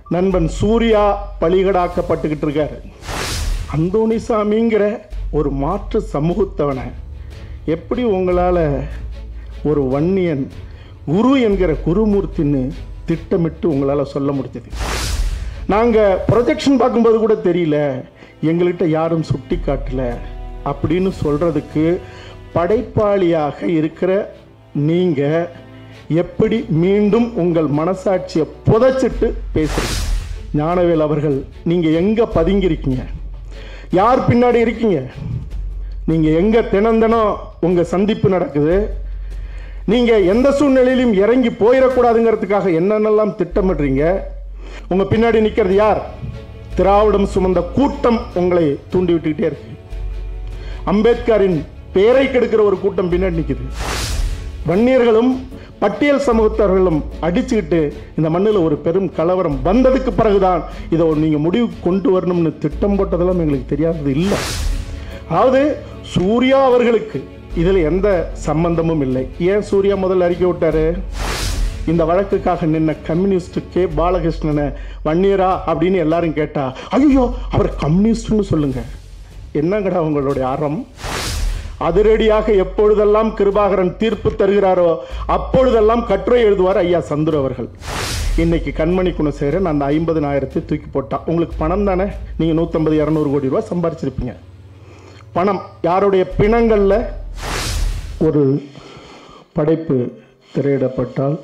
நண்பன் சூர்யா பலிகடாக்கப்பட்டுக்கிட்டு இருக்காரு அந்தோணிசாமிங்கிற ஒரு மாற்று சமூகத்தவனை எப்படி உங்களால் ஒரு வன்னியன் குரு என்கிற குருமூர்த்தின்னு திட்டமிட்டு உங்களால் சொல்ல முடிஞ்சது நாங்கள் ப்ரொஜெக்ஷன் பார்க்கும்போது கூட தெரியல எங்கள்கிட்ட யாரும் சுட்டி காட்டல அப்படின்னு சொல்கிறதுக்கு படைப்பாளியாக இருக்கிற நீங்கள் எப்படி மீண்டும் உங்கள் மனசாட்சியை புதைச்சிட்டு பேசுறீங்க ஞானவேல் அவர்கள் நீங்கள் எங்கே பதுங்கியிருக்கீங்க யார் பின்னாடி இருக்கீங்க நீங்கள் எங்கே தினம் தினம் உங்கள் சந்திப்பு நடக்குது நீங்கள் எந்த சூழ்நிலையிலும் இறங்கி போயிடக்கூடாதுங்கிறதுக்காக என்னென்னலாம் திட்டமிடுறீங்க உங்கள் பின்னாடி நிற்கிறது யார் திராவிடம் சுமந்த கூட்டம் உங்களை தூண்டி விட்டுக்கிட்டே இருக்கு அம்பேத்கரின் பெயரை கெடுக்கிற ஒரு கூட்டம் பின்னாடி நிற்குது வன்னியர்களும் பட்டியல் சமூகத்தவர்களும் அடிச்சுக்கிட்டு இந்த மண்ணில் ஒரு பெரும் கலவரம் வந்ததுக்கு பிறகுதான் இதை நீங்கள் முடிவு கொண்டு வரணும்னு திட்டம் போட்டதெல்லாம் எங்களுக்கு தெரியாதது இல்லை அதாவது சூர்யா அவர்களுக்கு இதில் எந்த சம்பந்தமும் இல்லை ஏன் சூர்யா முதல்ல அறிக்கை விட்டாரு இந்த வழக்குக்காக நின்ன கம்யூனிஸ்ட் கே பாலகிருஷ்ணனை வன்னியரா அப்படின்னு எல்லாரும் கேட்டா ஐயோ அவர் கம்யூனிஸ்ட்னு சொல்லுங்க என்னங்கடா உங்களுடைய அறம் அதிரடியாக எப்பொழுதெல்லாம் கிருபாகரன் தீர்ப்பு தருகிறாரோ அப்பொழுதெல்லாம் கட்டுரை எழுதுவார் ஐயா சந்துரு அவர்கள் இன்னைக்கு கண்மணி குணசேகரன் அந்த ஐம்பதுனாயிரத்தை தூக்கி போட்டான் உங்களுக்கு பணம் தானே நீங்கள் நூற்றம்பது இரநூறு கோடி ரூபா சம்பாரிச்சிருப்பீங்க பணம் யாருடைய பிணங்களில் ஒரு படைப்பு திரையிடப்பட்டால்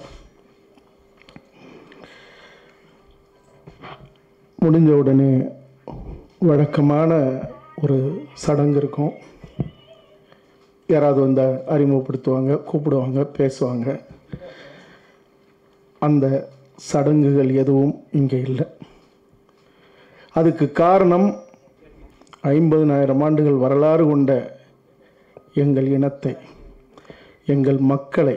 முடிஞ்ச உடனே வழக்கமான ஒரு சடங்கு இருக்கும் யாராவது வந்து அறிமுகப்படுத்துவாங்க கூப்பிடுவாங்க பேசுவாங்க அந்த சடங்குகள் எதுவும் இங்கே இல்லை அதுக்கு காரணம் ஐம்பதுனாயிரம் ஆண்டுகள் வரலாறு கொண்ட எங்கள் இனத்தை எங்கள் மக்களை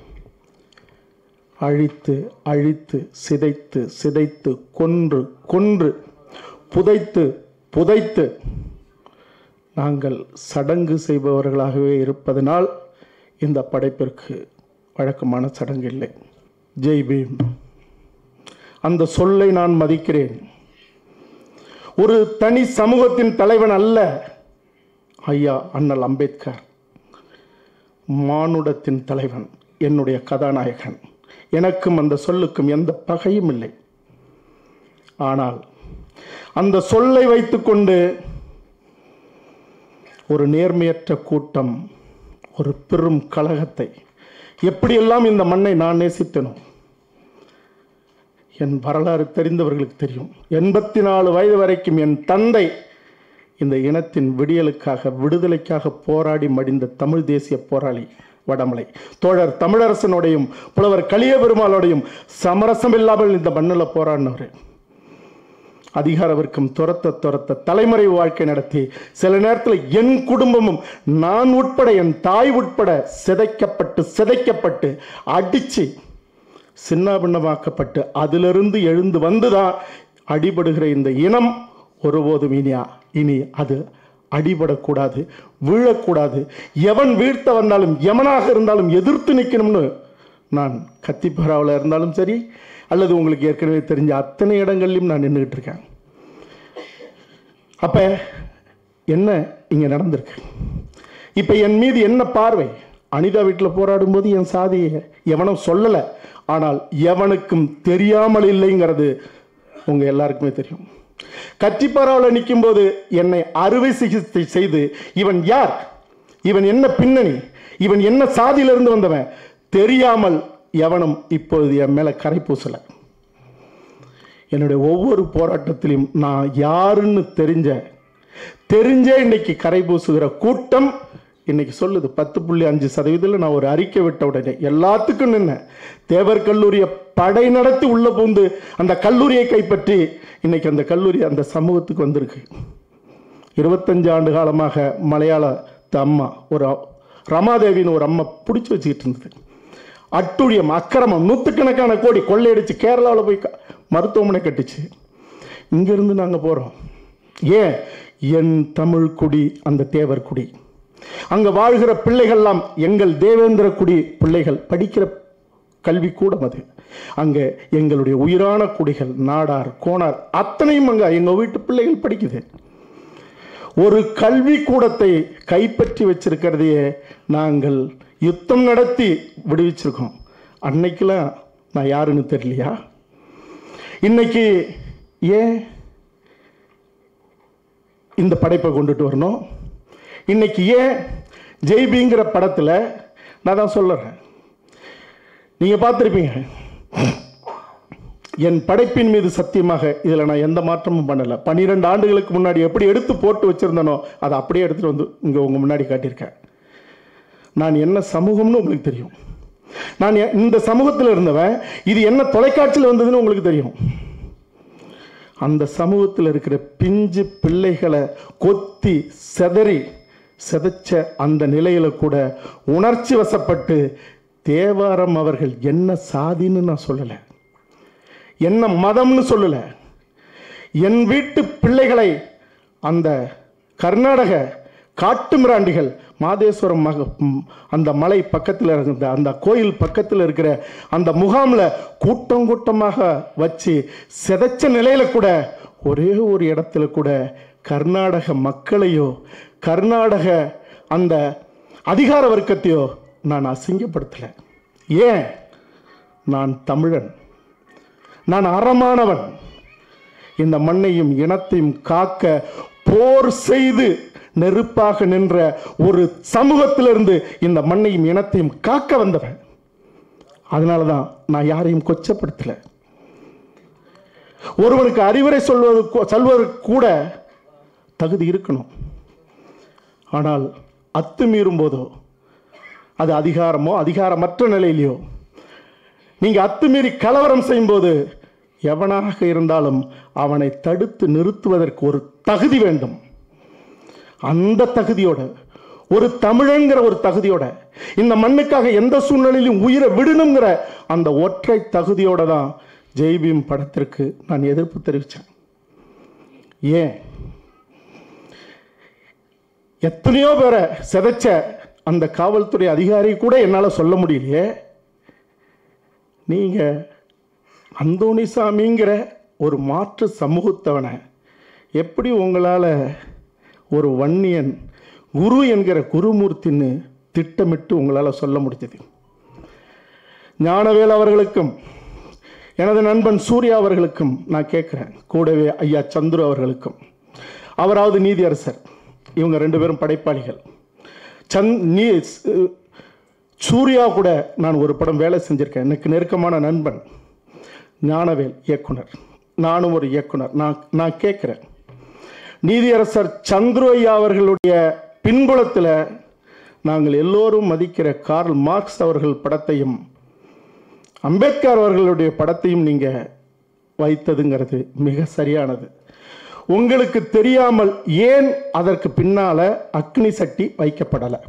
அழித்து அழித்து சிதைத்து சிதைத்து கொன்று கொன்று புதைத்து புதைத்து நாங்கள் சடங்கு செய்பவர்களாகவே இருப்பதனால் இந்த படைப்பிற்கு வழக்கமான சடங்கு இல்லை ஜெய் பீம் அந்த சொல்லை நான் மதிக்கிறேன் ஒரு தனி சமூகத்தின் தலைவன் அல்ல ஐயா அண்ணல் அம்பேத்கர் மானுடத்தின் தலைவன் என்னுடைய கதாநாயகன் எனக்கும் அந்த சொல்லுக்கும் எந்த பகையும் இல்லை ஆனால் அந்த சொல்லை வைத்துக்கொண்டு ஒரு நேர்மையற்ற கூட்டம் ஒரு பெரும் கழகத்தை எப்படியெல்லாம் இந்த மண்ணை நான் நேசித்தனோ என் வரலாறு தெரிந்தவர்களுக்கு தெரியும் எண்பத்தி நாலு வயது வரைக்கும் என் தந்தை இந்த இனத்தின் விடியலுக்காக விடுதலைக்காக போராடி மடிந்த தமிழ் தேசிய போராளி வடமலை தோழர் தமிழரசனுடையும் புலவர் கலிய பெருமாளோடையும் சமரசம் இல்லாமல் இந்த மண்ணில் போராடினவர் அதிகார வர்க்கம் துரத்த துரத்த தலைமுறை வாழ்க்கை நடத்தி சில நேரத்தில் என் குடும்பமும் நான் உட்பட என் தாய் உட்பட சிதைக்கப்பட்டு சிதைக்கப்பட்டு அடிச்சு சின்னாபின்னமாக்கப்பட்டு அதிலிருந்து எழுந்து வந்துதான் அடிபடுகிற இந்த இனம் ஒருபோதும் இனியா இனி அது அடிபடக்கூடாது வீழக்கூடாது எவன் வீழ்த்த வந்தாலும் எவனாக இருந்தாலும் எதிர்த்து நிற்கணும்னு நான் கத்திப்பராவில் இருந்தாலும் சரி அல்லது உங்களுக்கு ஏற்கனவே தெரிஞ்ச அத்தனை இடங்கள்லையும் நான் நின்றுக்கிட்டு இருக்கேன் அப்போ என்ன இங்கே நடந்திருக்கு இப்போ என் மீது என்ன பார்வை அனிதா வீட்டில் போராடும் போது என் சாதியை எவனும் சொல்லலை ஆனால் எவனுக்கும் தெரியாமல் இல்லைங்கிறது உங்கள் எல்லாருக்குமே தெரியும் கத்திப்பாராவில் நிற்கும்போது என்னை அறுவை சிகிச்சை செய்து இவன் யார் இவன் என்ன பின்னணி இவன் என்ன சாதியிலிருந்து வந்தவன் தெரியாமல் எவனும் இப்பொழுது என் மேலே கரை பூசலை என்னுடைய ஒவ்வொரு போராட்டத்திலும் நான் யாருன்னு தெரிஞ்ச தெரிஞ்சே இன்னைக்கு கரை பூசுகிற கூட்டம் இன்னைக்கு சொல்லுது பத்து புள்ளி அஞ்சு சதவீதத்தில் நான் ஒரு அறிக்கை விட்ட உடனே எல்லாத்துக்கும் நின்னேன் தேவர் கல்லூரியை படை நடத்தி உள்ள பூந்து அந்த கல்லூரியை கைப்பற்றி இன்னைக்கு அந்த கல்லூரி அந்த சமூகத்துக்கு வந்திருக்கு இருபத்தஞ்சு ஆண்டு காலமாக மலையாளத்து அம்மா ஒரு ரமாதேவின்னு ஒரு அம்மா பிடிச்சி வச்சுக்கிட்டு இருந்தது அட்டுழியம் அக்கிரமம் நூற்றுக்கணக்கான கோடி கொள்ளையடிச்சு கேரளாவில் போய் க- மருத்துவமனை கட்டுச்சு இங்கிருந்து நாங்கள் போகிறோம் ஏன் என் தமிழ் குடி அந்த தேவர் குடி அங்கே வாழ்கிற பிள்ளைகள்லாம் எங்கள் தேவேந்திர குடி பிள்ளைகள் படிக்கிற கல்விக்கூடம் அது அங்கே எங்களுடைய உயிரான குடிகள் நாடார் கோணார் அத்தனையும் அங்கே எங்கள் வீட்டு பிள்ளைகள் படிக்குது ஒரு கல்வி கூடத்தை கைப்பற்றி வச்சிருக்கிறதையே நாங்கள் யுத்தம் நடத்தி விடுவிச்சிருக்கோம் அன்னைக்கெல்லாம் நான் யாருன்னு தெரியலையா இன்னைக்கு ஏன் இந்த படைப்பை கொண்டுட்டு வரணும் இன்னைக்கு ஏன் ஜெய்பிங்கிற படத்தில் நான் தான் சொல்லுறேன் நீங்கள் பார்த்துருப்பீங்க என் படைப்பின் மீது சத்தியமாக இதில் நான் எந்த மாற்றமும் பண்ணலை பன்னிரெண்டு ஆண்டுகளுக்கு முன்னாடி எப்படி எடுத்து போட்டு வச்சுருந்தனோ அதை அப்படியே எடுத்துகிட்டு வந்து இங்கே உங்கள் முன்னாடி காட்டியிருக்கேன் நான் என்ன சமூகம்னு உங்களுக்கு தெரியும் நான் எ- இந்த சமூகத்தில் இருந்தவன் இது என்ன தொலைக்காட்சியில் வந்ததுன்னு உங்களுக்கு தெரியும் அந்த சமூகத்தில் இருக்கிற பிஞ்சு பிள்ளைகளை கொத்தி செதறி செதைச்ச அந்த நிலையில கூட உணர்ச்சி வசப்பட்டு தேவாரம் அவர்கள் என்ன சாதின்னு நான் சொல்லலை என்ன மதம்னு சொல்லலை என் வீட்டு பிள்ளைகளை அந்த கர்நாடக காட்டு மிராண்டிகள் மாதேஸ்வரம் மக ம், அந்த மலை பக்கத்தில் இருந்த அந்த கோயில் பக்கத்தில் இருக்கிற அந்த முகாமில் கூட்டம் கூட்டமாக வச்சு சிதைச்ச நிலையில கூட ஒரே ஒரு இடத்துல கூட கர்நாடக மக்களையோ கர்நாடக அந்த அதிகார வர்க்கத்தையோ நான் அசிங்கப்படுத்தலை ஏன் நான் தமிழன் நான் அறமானவன் இந்த மண்ணையும் இனத்தையும் காக்க போர் செய்து நெருப்பாக நின்ற ஒரு சமூகத்திலிருந்து இந்த மண்ணையும் இனத்தையும் காக்க வந்தவன் அதனால தான் நான் யாரையும் கொச்சப்படுத்தல ஒருவனுக்கு அறிவுரை சொல்வது கூ- சொல்வதற்கு கூட தகுதி இருக்கணும் ஆனால் அத்துமீறும் போதோ அது அதிகாரமோ அதிகாரமற்ற நிலையிலையோ நீங்க அத்துமீறி கலவரம் செய்யும்போது எவனாக இருந்தாலும் அவனை தடுத்து நிறுத்துவதற்கு ஒரு தகுதி வேண்டும் அந்த தகுதியோட ஒரு தமிழங்கிற ஒரு தகுதியோட இந்த மண்ணுக்காக எந்த சூழ்நிலையிலும் உயிரை விடணுங்கிற அந்த ஒற்றை தகுதியோட தான் ஜெய்பீம் படத்திற்கு நான் எதிர்ப்பு தெரிவித்தேன் ஏன் எத்தனையோ பேரை சிதைச்ச அந்த காவல்துறை அதிகாரி கூட என்னால் சொல்ல முடியலையே நீங்க அந்தோணிசாமிங்கிற ஒரு மாற்று சமூகத்தவனை எப்படி உங்களால் ஒரு வன்னியன் குரு என்கிற குருமூர்த்தின்னு திட்டமிட்டு உங்களால் சொல்ல முடிஞ்சது ஞானவேல் அவர்களுக்கும் எனது நண்பன் சூர்யா அவர்களுக்கும் நான் கேட்குறேன் கூடவே ஐயா சந்துரு அவர்களுக்கும் அவராவது நீதியரசர் இவங்க ரெண்டு பேரும் படைப்பாளிகள் சந் நீ சூர்யா கூட நான் ஒரு படம் வேலை செஞ்சிருக்கேன் எனக்கு நெருக்கமான நண்பன் ஞானவேல் இயக்குனர் நானும் ஒரு இயக்குனர் நான் நான் கேட்குறேன் நீதியரசர் சந்துரு ஐயா அவர்களுடைய பின்புலத்தில் நாங்கள் எல்லோரும் மதிக்கிற கார்ல் மார்க்ஸ் அவர்கள் படத்தையும் அம்பேத்கர் அவர்களுடைய படத்தையும் நீங்கள் வைத்ததுங்கிறது மிக சரியானது உங்களுக்கு தெரியாமல் ஏன் அதற்கு பின்னால அக்னி சட்டி வைக்கப்படலை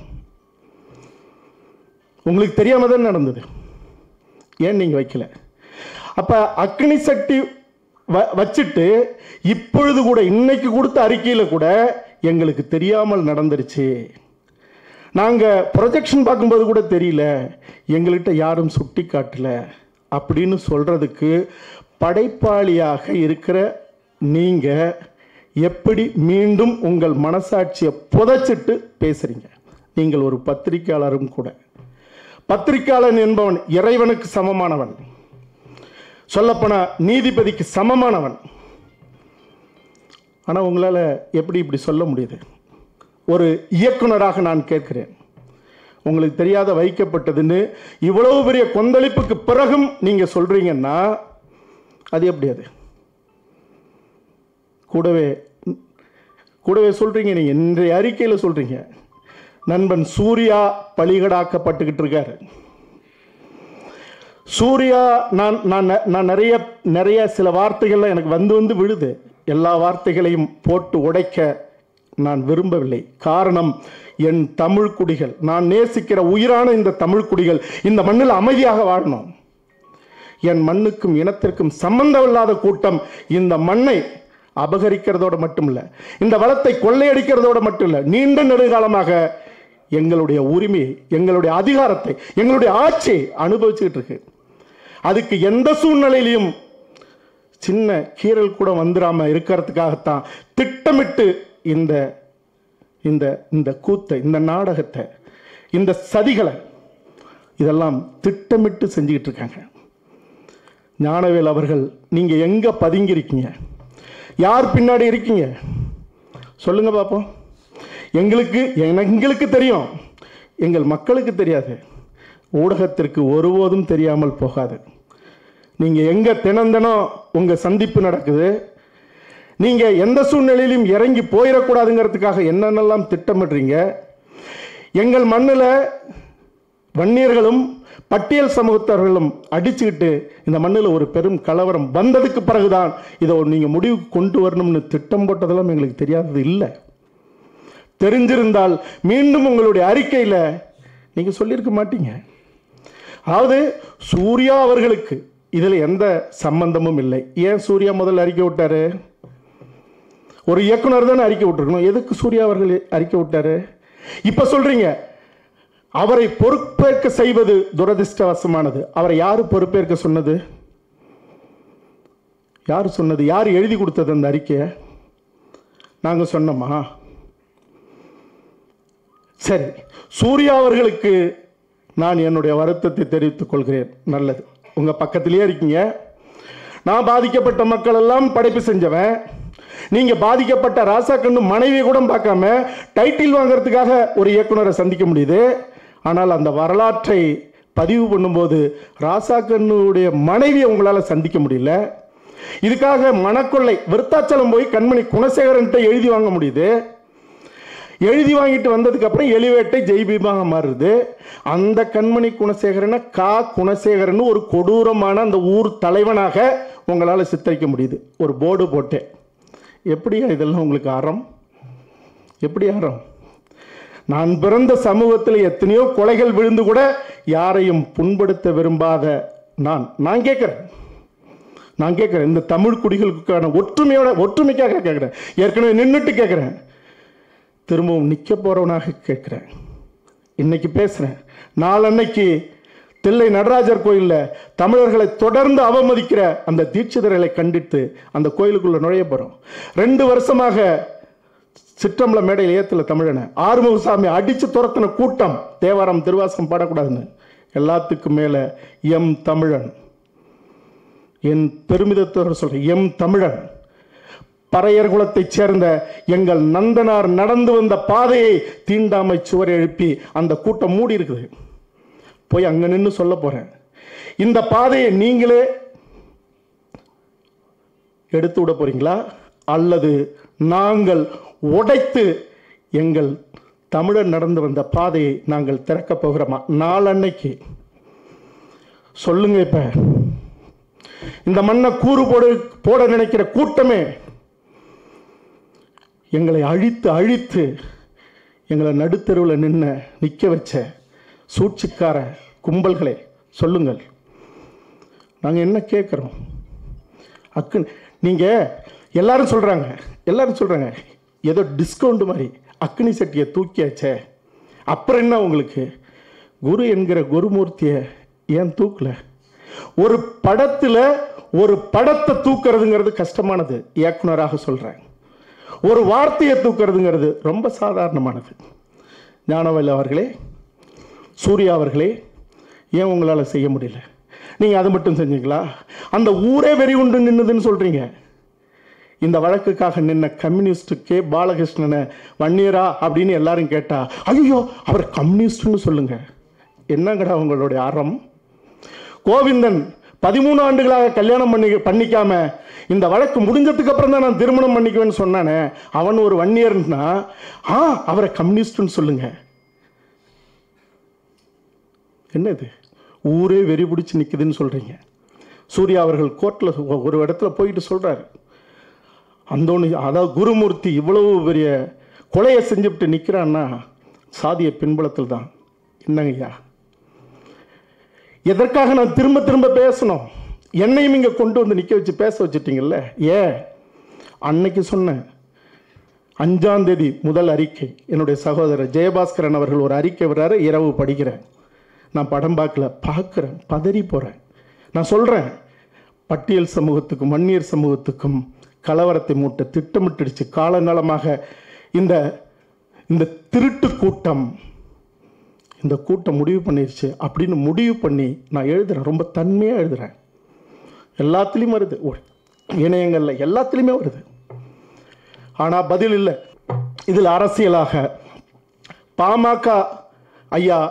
உங்களுக்கு தெரியாம தான் நடந்தது ஏன் நீங்க வைக்கல அப்ப அக்னி சட்டி வ- வச்சுட்டு இப்பொழுது கூட இன்னைக்கு கொடுத்த அறிக்கையில கூட எங்களுக்கு தெரியாமல் நடந்துருச்சு நாங்க ப்ரொஜெக்ஷன் பார்க்கும்போது கூட தெரியல எங்கள்கிட்ட யாரும் சுட்டி காட்டல அப்படின்னு சொல்றதுக்கு படைப்பாளியாக இருக்கிற நீங்க எப்படி மீண்டும் உங்கள் மனசாட்சியை புதைச்சிட்டு பேசுறீங்க நீங்கள் ஒரு பத்திரிக்கையாளரும் கூட பத்திரிக்கையாளன் என்பவன் இறைவனுக்கு சமமானவன் சொல்லப்போனா நீதிபதிக்கு சமமானவன் ஆனால் உங்களால் எப்படி இப்படி சொல்ல முடியுது ஒரு இயக்குனராக நான் கேட்கிறேன் உங்களுக்கு தெரியாத வைக்கப்பட்டதுன்னு இவ்வளவு பெரிய கொந்தளிப்புக்கு பிறகும் நீங்க சொல்றீங்கன்னா அது எப்படி அது கூடவே கூடவே சொல்றீங்க நீங்க இன்றைய அறிக்கையில சொல்றீங்க நண்பன் சூர்யா பலிகடாக்கப்பட்டுக்கிட்டு இருக்காரு சூர்யா நான் நான் நெ- நான் நிறைய நிறைய சில வார்த்தைகள்லாம் எனக்கு வந்து வந்து விழுது எல்லா வார்த்தைகளையும் போட்டு உடைக்க நான் விரும்பவில்லை காரணம் என் தமிழ் குடிகள் நான் நேசிக்கிற உயிரான இந்த தமிழ் குடிகள் இந்த மண்ணில் அமைதியாக வாழணும் என் மண்ணுக்கும் இனத்திற்கும் சம்பந்தமில்லாத கூட்டம் இந்த மண்ணை அபகரிக்கிறதோடு மட்டுமில்ல இந்த வளத்தை கொள்ளையடிக்கிறதோடு மட்டும் இல்ல நீண்ட நெடுங்காலமாக எங்களுடைய உரிமையை எங்களுடைய அதிகாரத்தை எங்களுடைய ஆட்சியை அனுபவிச்சுக்கிட்டு இருக்கு அதுக்கு எந்த சூழ்நிலையிலையும் சின்ன கீறல் கூட வந்துடாம இருக்கிறதுக்காகத்தான் திட்டமிட்டு இந்த இந்த இந்த கூத்தை இந்த நாடகத்தை இந்த சதிகளை இதெல்லாம் திட்டமிட்டு செஞ்சுக்கிட்டு இருக்காங்க ஞானவேல் அவர்கள் நீங்க எங்க பதுங்கி இருக்கீங்க யார் பின்னாடி இருக்கீங்க சொல்லுங்க பார்ப்போம் எங்களுக்கு எங்களுக்கு தெரியும் எங்கள் மக்களுக்கு தெரியாது ஊடகத்திற்கு ஒருபோதும் தெரியாமல் போகாது நீங்க எங்க தினம் தினம் உங்க சந்திப்பு நடக்குது நீங்க எந்த சூழ்நிலையிலும் இறங்கி போயிடக்கூடாதுங்கிறதுக்காக என்னென்னலாம் திட்டமிடுறீங்க எங்கள் மண்ணில் வன்னியர்களும் பட்டியல் சமூகத்தவர்களும் அடிச்சுக்கிட்டு இந்த மண்ணில் ஒரு பெரும் கலவரம் வந்ததுக்கு பிறகுதான் இதை நீங்கள் முடிவுக்கு கொண்டு வரணும்னு திட்டம் போட்டதெல்லாம் எங்களுக்கு தெரியாதது இல்லை தெரிஞ்சிருந்தால் மீண்டும் உங்களுடைய அறிக்கையில் நீங்கள் சொல்லியிருக்க மாட்டீங்க அதாவது சூர்யா அவர்களுக்கு இதில் எந்த சம்பந்தமும் இல்லை ஏன் சூர்யா முதல்ல அறிக்கை விட்டாரு ஒரு இயக்குனர் தானே அறிக்கை விட்டுருக்கணும் எதுக்கு சூர்யா அவர்கள் அறிக்கை விட்டாரு இப்ப சொல்றீங்க அவரை பொறுப்பேற்க செய்வது துரதிர்ஷ்டவசமானது அவரை யாரு பொறுப்பேற்க சொன்னது யார் சொன்னது யார் எழுதி கொடுத்தது அந்த அறிக்கையை நாங்க சொன்னோமா சரி சூர்யா அவர்களுக்கு நான் என்னுடைய வருத்தத்தை தெரிவித்துக் கொள்கிறேன் நல்லது உங்க பக்கத்திலேயே இருக்கீங்க நான் பாதிக்கப்பட்ட மக்கள் எல்லாம் படைப்பு செஞ்சவன் நீங்க பாதிக்கப்பட்ட ராசா கண்ணு மனைவியை கூட பார்க்காம டைட்டில் வாங்குறதுக்காக ஒரு இயக்குனரை சந்திக்க முடியுது ஆனால் அந்த வரலாற்றை பதிவு பண்ணும்போது ராசா கண்ணுடைய மனைவியை உங்களால சந்திக்க முடியல இதுக்காக மனக்கொள்ளை விருத்தாச்சலம் போய் கண்மணி குணசேகரன்ட்ட எழுதி வாங்க முடியுது எழுதி வாங்கிட்டு வந்ததுக்கு அப்புறம் எலிவேட்டை ஜெய்பீமாக மாறுது அந்த கண்மணி குணசேகரனை கா குணசேகரன் ஒரு கொடூரமான அந்த ஊர் தலைவனாக உங்களால் சித்தரிக்க முடியுது ஒரு போர்டு போட்டேன் எப்படியா இதெல்லாம் உங்களுக்கு அறம் எப்படி அறம் நான் பிறந்த சமூகத்தில் எத்தனையோ கொலைகள் விழுந்து கூட யாரையும் புண்படுத்த விரும்பாத நான் நான் கேட்குறேன் நான் கேட்குறேன் இந்த தமிழ் குடிகளுக்கான ஒற்றுமையோட ஒற்றுமைக்காக கேட்குறேன் ஏற்கனவே நின்றுட்டு கேட்குறேன் திரும்பவும் நிற்க போறவனாக கேட்குறேன் இன்னைக்கு பேசுறேன் நாளன்னைக்கு தில்லை நடராஜர் கோயிலில் தமிழர்களை தொடர்ந்து அவமதிக்கிற அந்த தீட்சிதர்களை கண்டித்து அந்த கோயிலுக்குள்ள நுழைய போறோம் ரெண்டு வருஷமாக சிற்றம்பல மேடையில் ஏத்துல தமிழனை ஆறுமுகசாமி அடிச்சு துரத்தின கூட்டம் தேவாரம் திருவாசகம் பாடக்கூடாதுன்னு எல்லாத்துக்கும் மேல எம் தமிழன் என் பெருமிதத்தோடு சொல்றேன் எம் தமிழன் பறையர் குலத்தைச் சேர்ந்த எங்கள் நந்தனார் நடந்து வந்த பாதையை தீண்டாமை சுவர் எழுப்பி அந்த கூட்டம் மூடி இருக்குது போய் அங்க நின்று சொல்ல போறேன் இந்த பாதையை நீங்களே எடுத்து விட போறீங்களா அல்லது நாங்கள் உடைத்து எங்கள் தமிழர் நடந்து வந்த பாதையை நாங்கள் திறக்க போகிறோமா நாளன்னைக்கு சொல்லுங்க இப்ப இந்த மண்ணை கூறு போடு போட நினைக்கிற கூட்டமே எங்களை அழித்து அழித்து எங்களை நடுத்தெருவில் நின்ன நிற்க வச்ச சூழ்ச்சிக்கார கும்பல்களே சொல்லுங்கள் நாங்கள் என்ன கேட்குறோம் அக்கு நீங்கள் எல்லாரும் சொல்கிறாங்க எல்லாரும் சொல்கிறாங்க ஏதோ டிஸ்கவுண்ட் மாதிரி அக்னி சட்டியை தூக்கியாச்சே அப்புறம் என்ன உங்களுக்கு குரு என்கிற குருமூர்த்தியை ஏன் தூக்கல ஒரு படத்தில் ஒரு படத்தை தூக்குறதுங்கிறது கஷ்டமானது இயக்குனராக சொல்கிறேன் ஒரு வார்த்தையை தூக்குறதுங்கிறது ரொம்ப சாதாரணமானது ஞானவேல் அவர்களே சூர்யா அவர்களே ஏன் உங்களால் செய்ய முடியல நீங்கள் அது மட்டும் செஞ்சீங்களா அந்த ஊரே வெறி உண்டு நின்னுதுன்னு சொல்கிறீங்க இந்த வழக்குக்காக நின்ன கம்யூனிஸ்ட் கே பாலகிருஷ்ணனை வன்னியரா அப்படின்னு எல்லாரும் கேட்டா ஐயோ அவர் கம்யூனிஸ்ட்னு சொல்லுங்க என்னங்கடா உங்களுடைய அறம் கோவிந்தன் பதிமூணு ஆண்டுகளாக கல்யாணம் பண்ணி பண்ணிக்காம இந்த வழக்கு முடிஞ்சதுக்கு அப்புறம் தான் நான் திருமணம் பண்ணிக்குவேன்னு சொன்னானே அவன் ஒரு வன்னியர்னா ஆ அவரை கம்யூனிஸ்ட்னு சொல்லுங்க என்னது ஊரே வெறி பிடிச்சி நிற்குதுன்னு சொல்றீங்க சூர்யா அவர்கள் கோர்ட்டில் ஒரு இடத்துல போயிட்டு சொல்றாரு அந்தோணி அதாவது குருமூர்த்தி இவ்வளவு பெரிய கொலையை செஞ்சுவிட்டு நிற்கிறான்னா சாதிய பின்புலத்தில் தான் என்னங்கய்யா எதற்காக நான் திரும்ப திரும்ப பேசணும் என்னையும் இங்கே கொண்டு வந்து நிற்க வச்சு பேச வச்சுட்டீங்கல்ல ஏன் அன்னைக்கு சொன்னேன் அஞ்சாம் தேதி முதல் அறிக்கை என்னுடைய சகோதரர் ஜெயபாஸ்கரன் அவர்கள் ஒரு அறிக்கை வர்றாரு இரவு படிக்கிறேன் நான் படம் பார்க்கல பார்க்குறேன் பதறி போகிறேன் நான் சொல்கிறேன் பட்டியல் சமூகத்துக்கும் வன்னியர் சமூகத்துக்கும் கலவரத்தை மூட்ட திட்டமிட்டுடுச்சு காலங்காலமாக இந்த இந்த திருட்டு கூட்டம் இந்த கூட்டம் முடிவு பண்ணிருச்சு அப்படின்னு முடிவு பண்ணி நான் எழுதுறேன் ரொம்ப தன்மையாக எழுதுறேன் எல்லாத்துலேயும் வருது ஒ- இணையங்களில் எல்லாத்துலேயுமே வருது ஆனால் பதில் இல்லை இதில் அரசியலாக பாமக ஐயா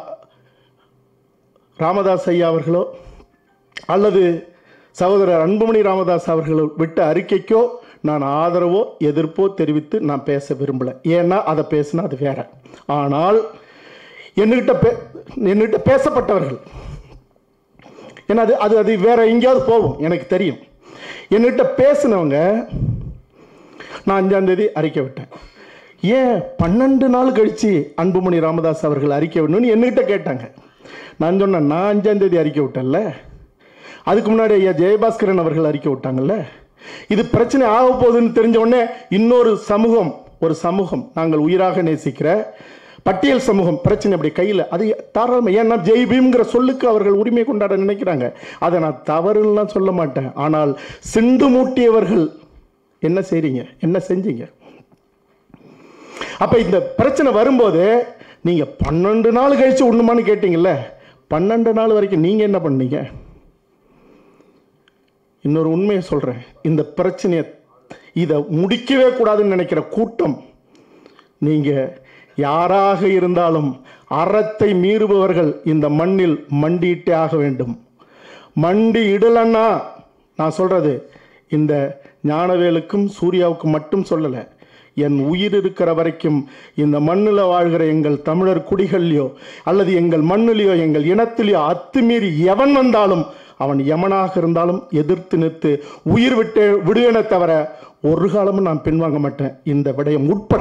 ராமதாஸ் ஐயா அவர்களோ அல்லது சகோதரர் அன்புமணி ராமதாஸ் அவர்கள் விட்ட அறிக்கைக்கோ நான் ஆதரவோ எதிர்ப்போ தெரிவித்து நான் பேச விரும்பல ஏன்னா அதை பேசினா அது வேற ஆனால் என்கிட்ட பே என்கிட்ட பேசப்பட்டவர்கள் ஏன்னா அது அது அது வேற எங்கேயாவது போகும் எனக்கு தெரியும் என்கிட்ட பேசினவங்க நான் அஞ்சாம் தேதி அறிக்கை விட்டேன் ஏன் பன்னெண்டு நாள் கழிச்சு அன்புமணி ராமதாஸ் அவர்கள் அறிக்கை விடணும்னு என்கிட்ட கேட்டாங்க நான் சொன்னேன் நான் அஞ்சாம் தேதி அறிக்கை விட்டேன்ல அதுக்கு முன்னாடி ஐயா ஜெயபாஸ்கரன் அவர்கள் அறிக்கை விட்டாங்கல்ல இது பிரச்சனை ஆக போகுதுன்னு தெரிஞ்ச உடனே இன்னொரு சமூகம் ஒரு சமூகம் நாங்கள் உயிராக நேசிக்கிற பட்டியல் சமூகம் பிரச்சனை அப்படி கையில் அது தாராளமாக ஏன்னா ஜெய் பீம்ங்கிற சொல்லுக்கு அவர்கள் உரிமை கொண்டாட நினைக்கிறாங்க அதை நான் தவறுலாம் சொல்ல மாட்டேன் ஆனால் சிண்டு மூட்டியவர்கள் என்ன செய்றீங்க என்ன செஞ்சீங்க அப்ப இந்த பிரச்சனை வரும்போது நீங்க பன்னெண்டு நாள் கழிச்சு ஒண்ணுமான்னு கேட்டீங்கல்ல பன்னெண்டு நாள் வரைக்கும் நீங்க என்ன பண்ணீங்க இன்னொரு உண்மையை சொல்றேன் இந்த பிரச்சனையை இதை முடிக்கவே கூடாதுன்னு நினைக்கிற கூட்டம் நீங்க யாராக இருந்தாலும் அறத்தை மீறுபவர்கள் இந்த மண்ணில் மண்டியிட்டே ஆக வேண்டும் மண்டி இடலன்னா நான் சொல்றது இந்த ஞானவேலுக்கும் சூர்யாவுக்கும் மட்டும் சொல்லலை என் உயிர் இருக்கிற வரைக்கும் இந்த மண்ணில் வாழ்கிற எங்கள் தமிழர் குடிகள்லையோ அல்லது எங்கள் மண்ணிலையோ எங்கள் இனத்திலேயோ அத்துமீறி எவன் வந்தாலும் அவன் எமனாக இருந்தாலும் எதிர்த்து நிறுத்து உயிர் விட்டு விடுவேனே தவிர ஒரு காலமும் நான் பின்வாங்க மாட்டேன் இந்த விடயம் உட்பட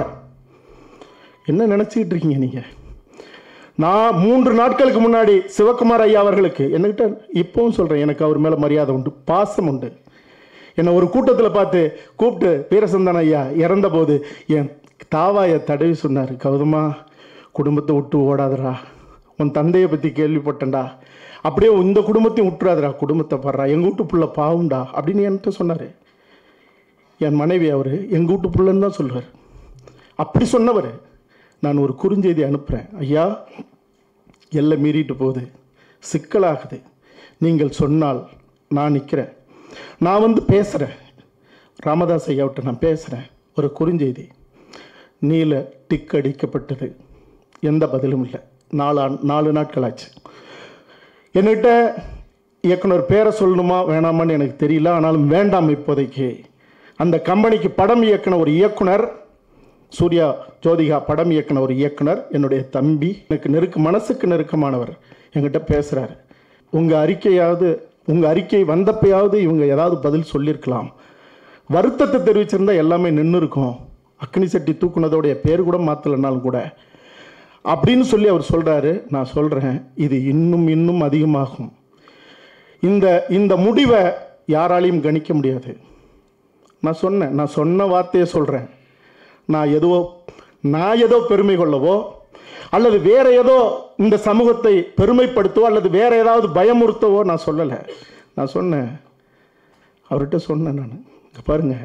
என்ன நினச்சிக்கிட்டு இருக்கீங்க நீங்கள் நான் மூன்று நாட்களுக்கு முன்னாடி சிவகுமார் ஐயா அவர்களுக்கு என்கிட்ட இப்பவும் சொல்கிறேன் எனக்கு அவர் மேலே மரியாதை உண்டு பாசம் உண்டு என்னை ஒரு கூட்டத்தில் பார்த்து கூப்பிட்டு வீரசந்தன் ஐயா இறந்தபோது என் தாவாயை தடவி சொன்னார் கௌதமா குடும்பத்தை விட்டு ஓடாதடா உன் தந்தையை பற்றி கேள்விப்பட்டேன்டா அப்படியே இந்த குடும்பத்தையும் விட்டுறாதடா குடும்பத்தை பாடுறா எங்கள் வீட்டு புள்ள பாவுண்டா அப்படின்னு என்கிட்ட சொன்னார் என் மனைவி அவர் எங்கள் வீட்டு புள்ளன்னு தான் சொல்லுவார் அப்படி சொன்னவர் நான் ஒரு குறுஞ்செய்தி அனுப்புகிறேன் ஐயா எல்லை மீறிட்டு போகுது சிக்கலாகுது நீங்கள் சொன்னால் நான் நிற்கிறேன் நான் வந்து பேசுகிறேன் ராமதாஸ் ஐயாவிட்ட நான் பேசுகிறேன் ஒரு குறுஞ்செய்தி நீல டிக் அடிக்கப்பட்டது எந்த பதிலும் இல்லை நாலு ஆண்- நாலு நாட்கள் ஆச்சு என்கிட்ட இயக்குனர் பேரை சொல்லணுமா வேணாமான்னு எனக்கு தெரியல ஆனாலும் வேண்டாம் இப்போதைக்கு அந்த கம்பெனிக்கு படம் இயக்குன ஒரு இயக்குனர் சூர்யா ஜோதிகா படம் இயக்குன ஒரு இயக்குனர் என்னுடைய தம்பி எனக்கு நெருக்க மனசுக்கு நெருக்கமானவர் என்கிட்ட பேசுகிறாரு உங்கள் அறிக்கையாவது உங்கள் அறிக்கை வந்தப்பயாவது இவங்க ஏதாவது பதில் சொல்லியிருக்கலாம் வருத்தத்தை தெரிவிச்சிருந்தா எல்லாமே நின்று இருக்கும் அக்னி சட்டி தூக்குனதோடைய பேர் கூட மாற்றலைனாலும் கூட அப்படின்னு சொல்லி அவர் சொல்கிறாரு நான் சொல்கிறேன் இது இன்னும் இன்னும் அதிகமாகும் இந்த இந்த முடிவை யாராலையும் கணிக்க முடியாது நான் சொன்னேன் நான் சொன்ன வார்த்தையை சொல்கிறேன் நான் ஏதோ நான் ஏதோ பெருமை கொள்ளவோ அல்லது வேற ஏதோ இந்த சமூகத்தை பெருமைப்படுத்தவோ அல்லது வேற ஏதாவது பயமுறுத்தவோ நான் சொல்லலை நான் சொன்னேன் அவர்கிட்ட சொன்னேன் நான் இங்க பாருங்க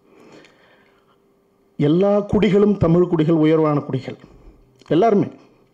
எல்லா குடிகளும் தமிழ் குடிகள் உயர்வான குடிகள் எல்லாருமே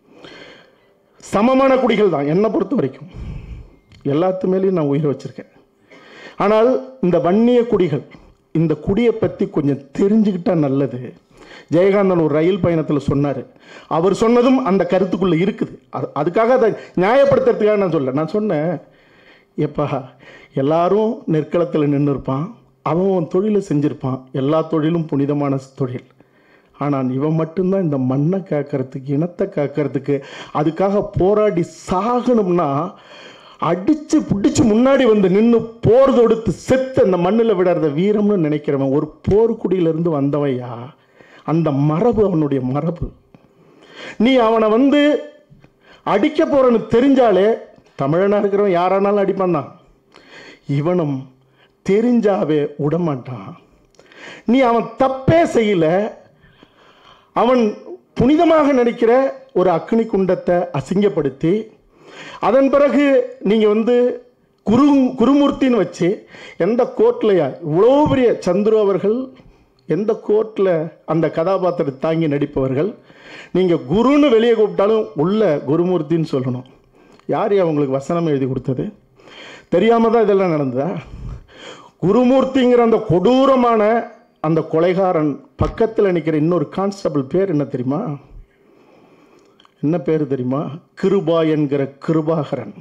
சமமான குடிகள் தான் என்னை பொறுத்த வரைக்கும் எல்லாத்து மேலேயும் நான் உயிர் வச்சிருக்கேன் ஆனால் இந்த வன்னிய குடிகள் இந்த குடியை பற்றி கொஞ்சம் தெரிஞ்சுக்கிட்டா நல்லது ஜெயகாந்தன் ஒரு ரயில் பயணத்தில் சொன்னார் அவர் சொன்னதும் அந்த கருத்துக்குள்ளே இருக்குது அது அதுக்காக அதை நியாயப்படுத்துறதுக்காக நான் சொல்ல நான் சொன்னேன் எப்பா எல்லாரும் நெற்களத்தில் நின்று இருப்பான் அவன் அவன் தொழிலை செஞ்சிருப்பான் எல்லா தொழிலும் புனிதமான தொழில் ஆனால் இவன் மட்டும்தான் இந்த மண்ணை காக்கிறதுக்கு இனத்தை காக்கிறதுக்கு அதுக்காக போராடி சாகணும்னா அடிச்சு பிடிச்சு முன்னாடி வந்து நின்று போர் தொடுத்து செத்து அந்த மண்ணில் விடாத வீரம்னு நினைக்கிறவன் ஒரு போர்க்குடியிலிருந்து வந்தவையா அந்த மரபு அவனுடைய மரபு நீ அவனை வந்து அடிக்க போறன்னு தெரிஞ்சாலே தமிழனா இருக்கிறவன் யாரானாலும் அடிப்பான் தான் இவனும் தெரிஞ்சாவே விடமாட்டான் நீ அவன் தப்பே செய்யல அவன் புனிதமாக நினைக்கிற ஒரு அக்னி குண்டத்தை அசிங்கப்படுத்தி அதன் பிறகு நீங்க வந்து குரு குருமூர்த்தின்னு வச்சு எந்த கோர்ட்லையா இவ்வளோ பெரிய சந்துரு அவர்கள் எந்த கோர்ட்டில் அந்த கதாபாத்திரத்தை தாங்கி நடிப்பவர்கள் நீங்கள் குருன்னு வெளியே கூப்பிட்டாலும் உள்ள குருமூர்த்தின்னு சொல்லணும் யார் அவங்களுக்கு வசனம் எழுதி கொடுத்தது தெரியாமல் தான் இதெல்லாம் நடந்ததா குருமூர்த்திங்கிற அந்த கொடூரமான அந்த கொலைகாரன் பக்கத்தில் நிற்கிற இன்னொரு கான்ஸ்டபிள் பேர் என்ன தெரியுமா என்ன பேர் தெரியுமா கிருபா என்கிற கிருபாகரன்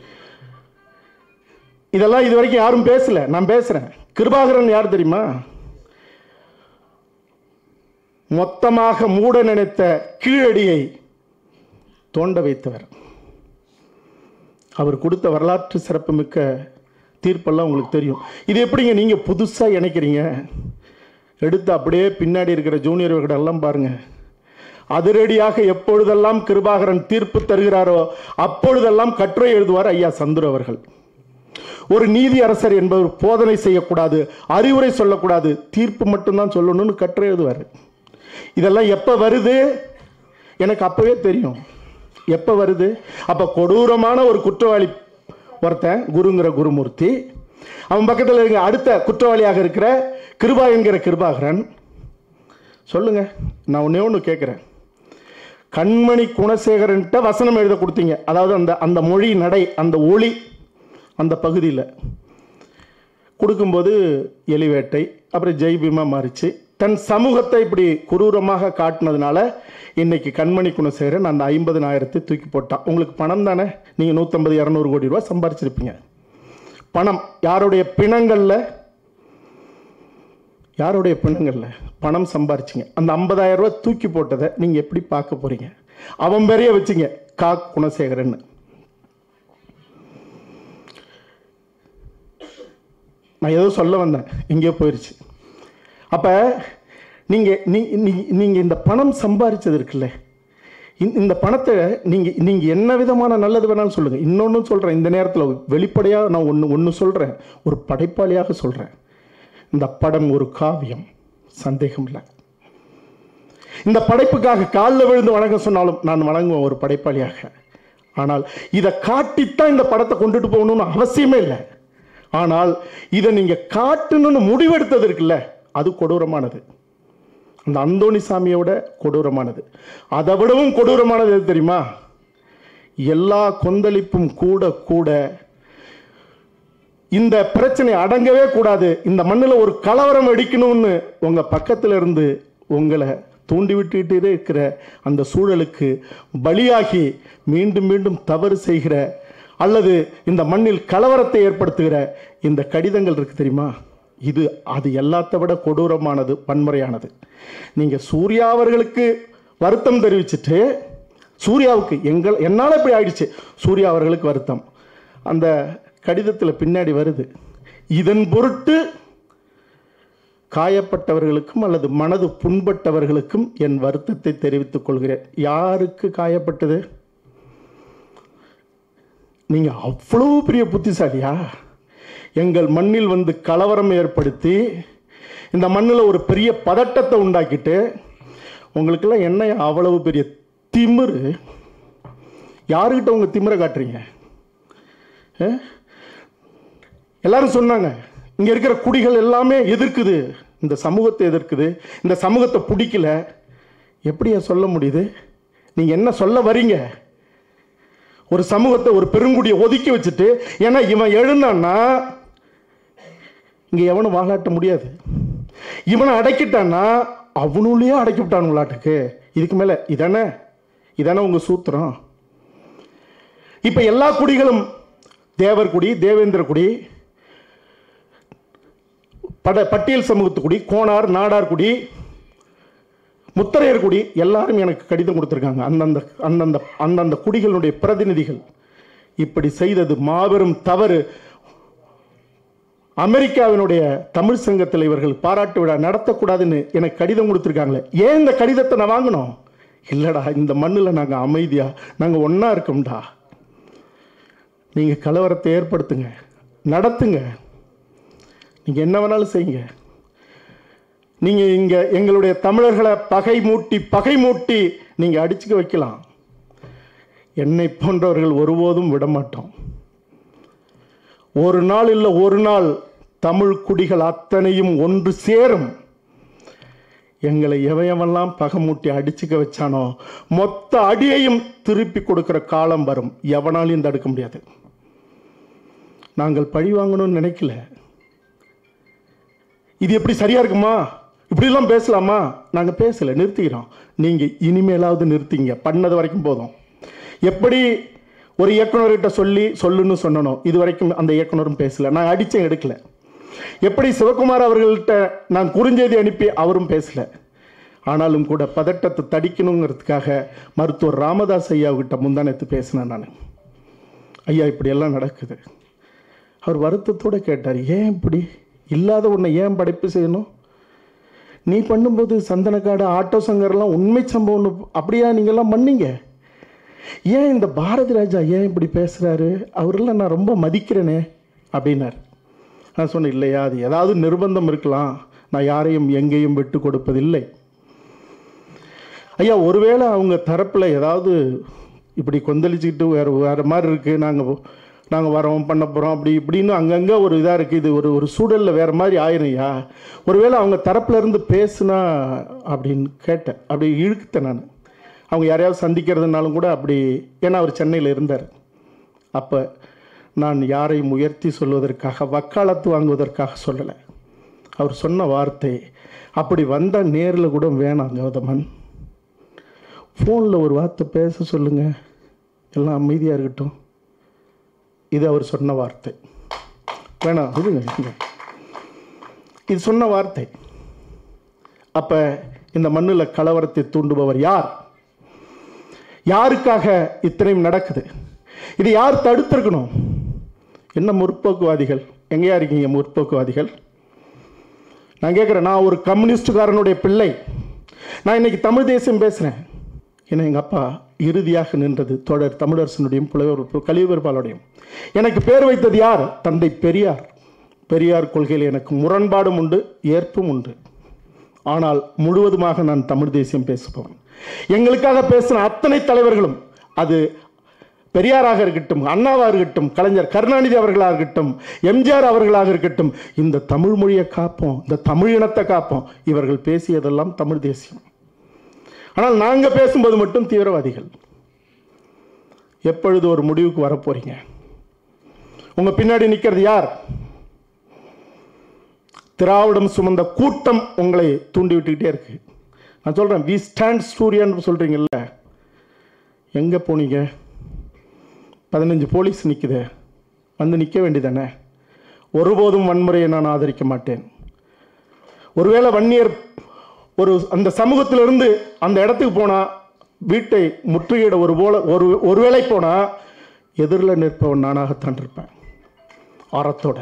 இதெல்லாம் இது வரைக்கும் யாரும் பேசல நான் பேசுறேன் கிருபாகரன் யார் தெரியுமா மொத்தமாக மூட நினைத்த கீழடியை தோண்ட வைத்தவர் அவர் கொடுத்த வரலாற்று சிறப்புமிக்க தீர்ப்பெல்லாம் உங்களுக்கு தெரியும் இது எப்படிங்க நீங்க புதுசா இணைக்கிறீங்க எடுத்து அப்படியே பின்னாடி இருக்கிற ஜூனியர்கள் எல்லாம் பாருங்க அதிரடியாக எப்பொழுதெல்லாம் கிருபாகரன் தீர்ப்பு தருகிறாரோ அப்பொழுதெல்லாம் கட்டுரை எழுதுவார் ஐயா சந்துரு அவர்கள் ஒரு நீதி அரசர் என்பவர் போதனை செய்யக்கூடாது அறிவுரை சொல்லக்கூடாது தீர்ப்பு மட்டும்தான் சொல்லணும்னு கட்டுரை எழுதுவார் இதெல்லாம் எப்போ வருது எனக்கு அப்பவே தெரியும் எப்போ வருது அப்போ கொடூரமான ஒரு குற்றவாளி ஒருத்தன் குருங்கிற குருமூர்த்தி அவன் பக்கத்தில் இருக்க அடுத்த குற்றவாளியாக இருக்கிற கிருபா என்கிற கிருபாகரன் சொல்லுங்க நான் ஒன்னே ஒன்று கேட்குறேன் கண்மணி குணசேகரன்ட்ட வசனம் எழுத கொடுத்தீங்க அதாவது அந்த அந்த மொழி நடை அந்த ஒளி அந்த பகுதியில் கொடுக்கும்போது எலிவேட்டை அப்புறம் ஜெய்பீமா மாறிச்சு தன் சமூகத்தை இப்படி குரூரமாக காட்டினதுனால இன்னைக்கு கண்மணி குணசேகரன் அந்த ஐம்பதனாயிரத்தை தூக்கி போட்டான் உங்களுக்கு பணம் தானே நீங்கள் நூற்றம்பது இரநூறு கோடி ரூபா சம்பாரிச்சிருப்பீங்க பணம் யாருடைய பிணங்களில் யாருடைய பிணங்கள்ல பணம் சம்பாரிச்சிங்க அந்த 50000 ரூபாய் தூக்கி போட்டதை நீங்க எப்படி பார்க்க போறீங்க அவன் பெரிய வச்சிங்க கா குணசேகரன் நான் ஏதோ சொல்ல வந்தேன் எங்கேயோ போயிருச்சு அப்ப நீங்க நீ- நீ- நீங்க இந்த பணம் சம்பாரிச்சது இருக்குல்ல இந்த- இந்த பணத்தை நீங்க நீங்க என்ன விதமான நல்லது வேணாலும் சொல்லுங்க இன்னொன்னு சொல்றேன் இந்த நேரத்தில் வெளிப்படையா நான் ஒன்று ஒன்று சொல்றேன் ஒரு படைப்பாளியாக சொல்றேன் இந்த படம் ஒரு காவியம் சந்தேகம் இல்லை இந்த படைப்புக்காக காலில் விழுந்து வணங்க சொன்னாலும் நான் வணங்குவேன் ஒரு படைப்பாளியாக ஆனால் இதை காட்டித்தான் இந்த படத்தை கொண்டுட்டு போகணும்னு அவசியமே இல்லை ஆனால் இதை நீங்க காட்டணும்னு முடிவெடுத்தது இருக்குல்ல அது கொடூரமானது அந்த அந்தோணி சாமியோட கொடூரமானது அதை விடவும் கொடூரமானது எது தெரியுமா எல்லா கொந்தளிப்பும் கூட கூட இந்த பிரச்சனை அடங்கவே கூடாது இந்த மண்ணில் ஒரு கலவரம் அடிக்கணும்னு உங்க பக்கத்துல இருந்து உங்களை தூண்டி விட்டுட்டே இருக்கிற அந்த சூழலுக்கு பலியாகி மீண்டும் மீண்டும் தவறு செய்கிற அல்லது இந்த மண்ணில் கலவரத்தை ஏற்படுத்துகிற இந்த கடிதங்கள் இருக்கு தெரியுமா இது அது எல்லாத்த விட கொடூரமானது வன்முறையானது நீங்க சூர்யா அவர்களுக்கு வருத்தம் தெரிவிச்சிட்டு சூர்யாவுக்கு எங்கள் என்னால் இப்படி ஆயிடுச்சு சூர்யா அவர்களுக்கு வருத்தம் அந்த கடிதத்தில் பின்னாடி வருது இதன் பொருட்டு காயப்பட்டவர்களுக்கும் அல்லது மனது புண்பட்டவர்களுக்கும் என் வருத்தத்தை தெரிவித்துக் கொள்கிறேன் யாருக்கு காயப்பட்டது நீங்க அவ்வளவு பெரிய புத்திசாலியா எங்கள் மண்ணில் வந்து கலவரம் ஏற்படுத்தி இந்த மண்ணில் ஒரு பெரிய பதட்டத்தை உண்டாக்கிட்டு உங்களுக்கெல்லாம் என்ன அவ்வளவு பெரிய திமிரு யாருக்கிட்ட உங்க திமிரை காட்டுறீங்க ஆ? எல்லாரும் சொன்னாங்க இங்க இருக்கிற குடிகள் எல்லாமே எதிர்க்குது இந்த சமூகத்தை எதிர்க்குது இந்த சமூகத்தை பிடிக்கல எப்படியா சொல்ல முடியுது நீங்க என்ன சொல்ல வரீங்க ஒரு சமூகத்தை ஒரு பெருங்குடியை ஒதுக்கி வச்சுட்டு ஏன்னா இவன் எழுந்தான்னா இங்க எவனும் வாழாட்ட முடியாது இவனை அடக்கிட்டான்னா அவனுள்ளேயே அடக்கி விட்டானுங்களாட்டுக்கு இதுக்கு மேல இதானே இதானே உங்க சூத்திரம் இப்ப எல்லா குடிகளும் தேவர் குடி தேவேந்திர குடி பட பட்டியல் சமூகத்து குடி கோனார் நாடார் குடி முத்தரையர் குடி எல்லாரும் எனக்கு கடிதம் கொடுத்துருக்காங்க அந்தந்த அந்தந்த அந்தந்த குடிகளுடைய பிரதிநிதிகள் இப்படி செய்தது மாபெரும் தவறு அமெரிக்காவினுடைய தமிழ் சங்கத்தில் இவர்கள் பாராட்டு விழா நடத்தக்கூடாதுன்னு எனக்கு கடிதம் கொடுத்துருக்காங்களே ஏன் இந்த கடிதத்தை நான் வாங்கணும் இல்லடா இந்த மண்ணில் நாங்கள் அமைதியா நாங்கள் ஒன்றா இருக்கோம்டா நீங்கள் கலவரத்தை ஏற்படுத்துங்க நடத்துங்க நீங்கள் என்ன வேணாலும் செய்யுங்க நீங்கள் இங்கே எங்களுடைய தமிழர்களை பகை மூட்டி பகை மூட்டி நீங்கள் அடிச்சுக்க வைக்கலாம் என்னை போன்றவர்கள் ஒருபோதும் விட மாட்டோம் ஒரு நாள் இல்லை ஒரு நாள் தமிழ் குடிகள் அத்தனையும் ஒன்று சேரும் எங்களை எவையவெல்லாம் பகமூட்டி அடிச்சுக்க வச்சானோ மொத்த அடியையும் திருப்பி கொடுக்கிற காலம் வரும் எவனாலையும் தடுக்க முடியாது நாங்கள் பழி வாங்கணும்னு நினைக்கல இது எப்படி சரியா இருக்குமா இப்படிலாம் பேசலாமா நாங்கள் பேசல நிறுத்திக்கிறோம் நீங்கள் இனிமேலாவது நிறுத்திங்க பண்ணது வரைக்கும் போதும் எப்படி ஒரு இயக்குனர்கிட்ட சொல்லி சொல்லுன்னு சொன்னனோ இது வரைக்கும் அந்த இயக்குனரும் பேசல நான் அடிச்சேன் எடுக்கல எப்படி சிவகுமார் அவர்கள்ட்ட நான் குறுஞ்செய்தி அனுப்பி அவரும் பேசல ஆனாலும் கூட பதட்டத்தை தடிக்கணுங்கிறதுக்காக மருத்துவர் ராமதாஸ் ஐயாவுக்கிட்ட முந்தானத்து பேசினேன் நான் ஐயா இப்படி எல்லாம் நடக்குது அவர் வருத்தத்தோடு கேட்டார் ஏன் இப்படி இல்லாத ஒன்றை ஏன் படைப்பு செய்யணும் நீ பண்ணும்போது சந்தனக்காடு ஆட்டோ சங்கர்லாம் உண்மை சம்பவம்னு அப்படியா நீங்கள்லாம் பண்ணீங்க ஏன் இந்த பாரதி ராஜா ஏன் இப்படி பேசுகிறாரு அவரெல்லாம் நான் ரொம்ப மதிக்கிறேனே அப்படின்னார் நான் சொன்னேன் இல்லையா அது ஏதாவது நிர்பந்தம் இருக்கலாம் நான் யாரையும் எங்கேயும் விட்டு கொடுப்பதில்லை ஐயா ஒருவேளை அவங்க தரப்பில் ஏதாவது இப்படி கொந்தளிச்சுக்கிட்டு வேறு வேறு மாதிரி இருக்குது நாங்கள் நாங்கள் வரோம் பண்ண போகிறோம் அப்படி இப்படின்னு அங்கங்கே ஒரு இதாக இருக்குது இது ஒரு ஒரு சூழலில் வேறு மாதிரி ஆயிரும்யா ஒருவேளை அவங்க தரப்புல இருந்து பேசுனா அப்படின்னு கேட்டேன் அப்படி இழுக்குத்தேன் நான் அவங்க யாரையாவது சந்திக்கிறதுனாலும் கூட அப்படி ஏன்னா அவர் சென்னையில் இருந்தார் அப்போ நான் யாரையும் உயர்த்தி சொல்வதற்காக வக்காலத்து வாங்குவதற்காக சொல்லலை அவர் சொன்ன வார்த்தை அப்படி வந்தால் நேரில் கூட வேணாம் கௌதமன் ஃபோனில் ஒரு வார்த்தை பேச சொல்லுங்க எல்லாம் அமைதியாக இருக்கட்டும் இது அவர் சொன்ன வார்த்தை வேணாம் இருங்க இருங்க. இது சொன்ன வார்த்தை அப்போ இந்த மண்ணில் கலவரத்தை தூண்டுபவர் யார் யாருக்காக இத்தனையும் நடக்குது இது யார் தடுத்திருக்கணும் என்ன முற்போக்குவாதிகள் எங்கேயா இருக்கீங்க முற்போக்குவாதிகள் நான் கேட்குறேன் நான் ஒரு கம்யூனிஸ்டுக்காரனுடைய பிள்ளை நான் இன்னைக்கு தமிழ் தேசியம் பேசுகிறேன் ஏன்னா எங்கள் அப்பா இறுதியாக நின்றது தொடர் தமிழரசனுடையும் புலவர் கலியுபெருப்பாலுடையும் எனக்கு பேர் வைத்தது யார் தந்தை பெரியார் பெரியார் கொள்கையில் எனக்கு முரண்பாடும் உண்டு ஏற்பும் உண்டு ஆனால் முழுவதுமாக நான் தமிழ் தேசியம் பேசுபவன் எங்களுக்காக பேசின அத்தனை தலைவர்களும் அது பெரியாராக இருக்கட்டும் அண்ணாவாக இருக்கட்டும் கலைஞர் கருணாநிதி அவர்களாக இருக்கட்டும் எம்ஜிஆர் அவர்களாக இருக்கட்டும் இந்த தமிழ் மொழியை காப்போம் இந்த தமிழ் இனத்தை காப்போம் இவர்கள் பேசியதெல்லாம் தமிழ் தேசியம் ஆனால் நாங்கள் பேசும்போது மட்டும் தீவிரவாதிகள் எப்பொழுது ஒரு முடிவுக்கு வரப்போறீங்க உங்க பின்னாடி நிற்கிறது யார் திராவிடம் சுமந்த கூட்டம் உங்களை தூண்டி விட்டுக்கிட்டே இருக்கு நான் சொல்றேன் வி ஸ்டாண்ட் சூரியன் சொல்றீங்கல்ல எங்க போனீங்க பதினஞ்சு போலீஸ் நிற்குது வந்து நிற்க வேண்டியதானே ஒருபோதும் வன்முறையை நான் ஆதரிக்க மாட்டேன் ஒருவேளை வன்னியர் ஒரு அந்த சமூகத்திலிருந்து அந்த இடத்துக்கு போனால் வீட்டை முற்றுகையிட ஒரு போல ஒரு ஒருவேளை போனால் எதிரில் நிற்பவன் நானாகத்தான் இருப்பேன் ஆரத்தோட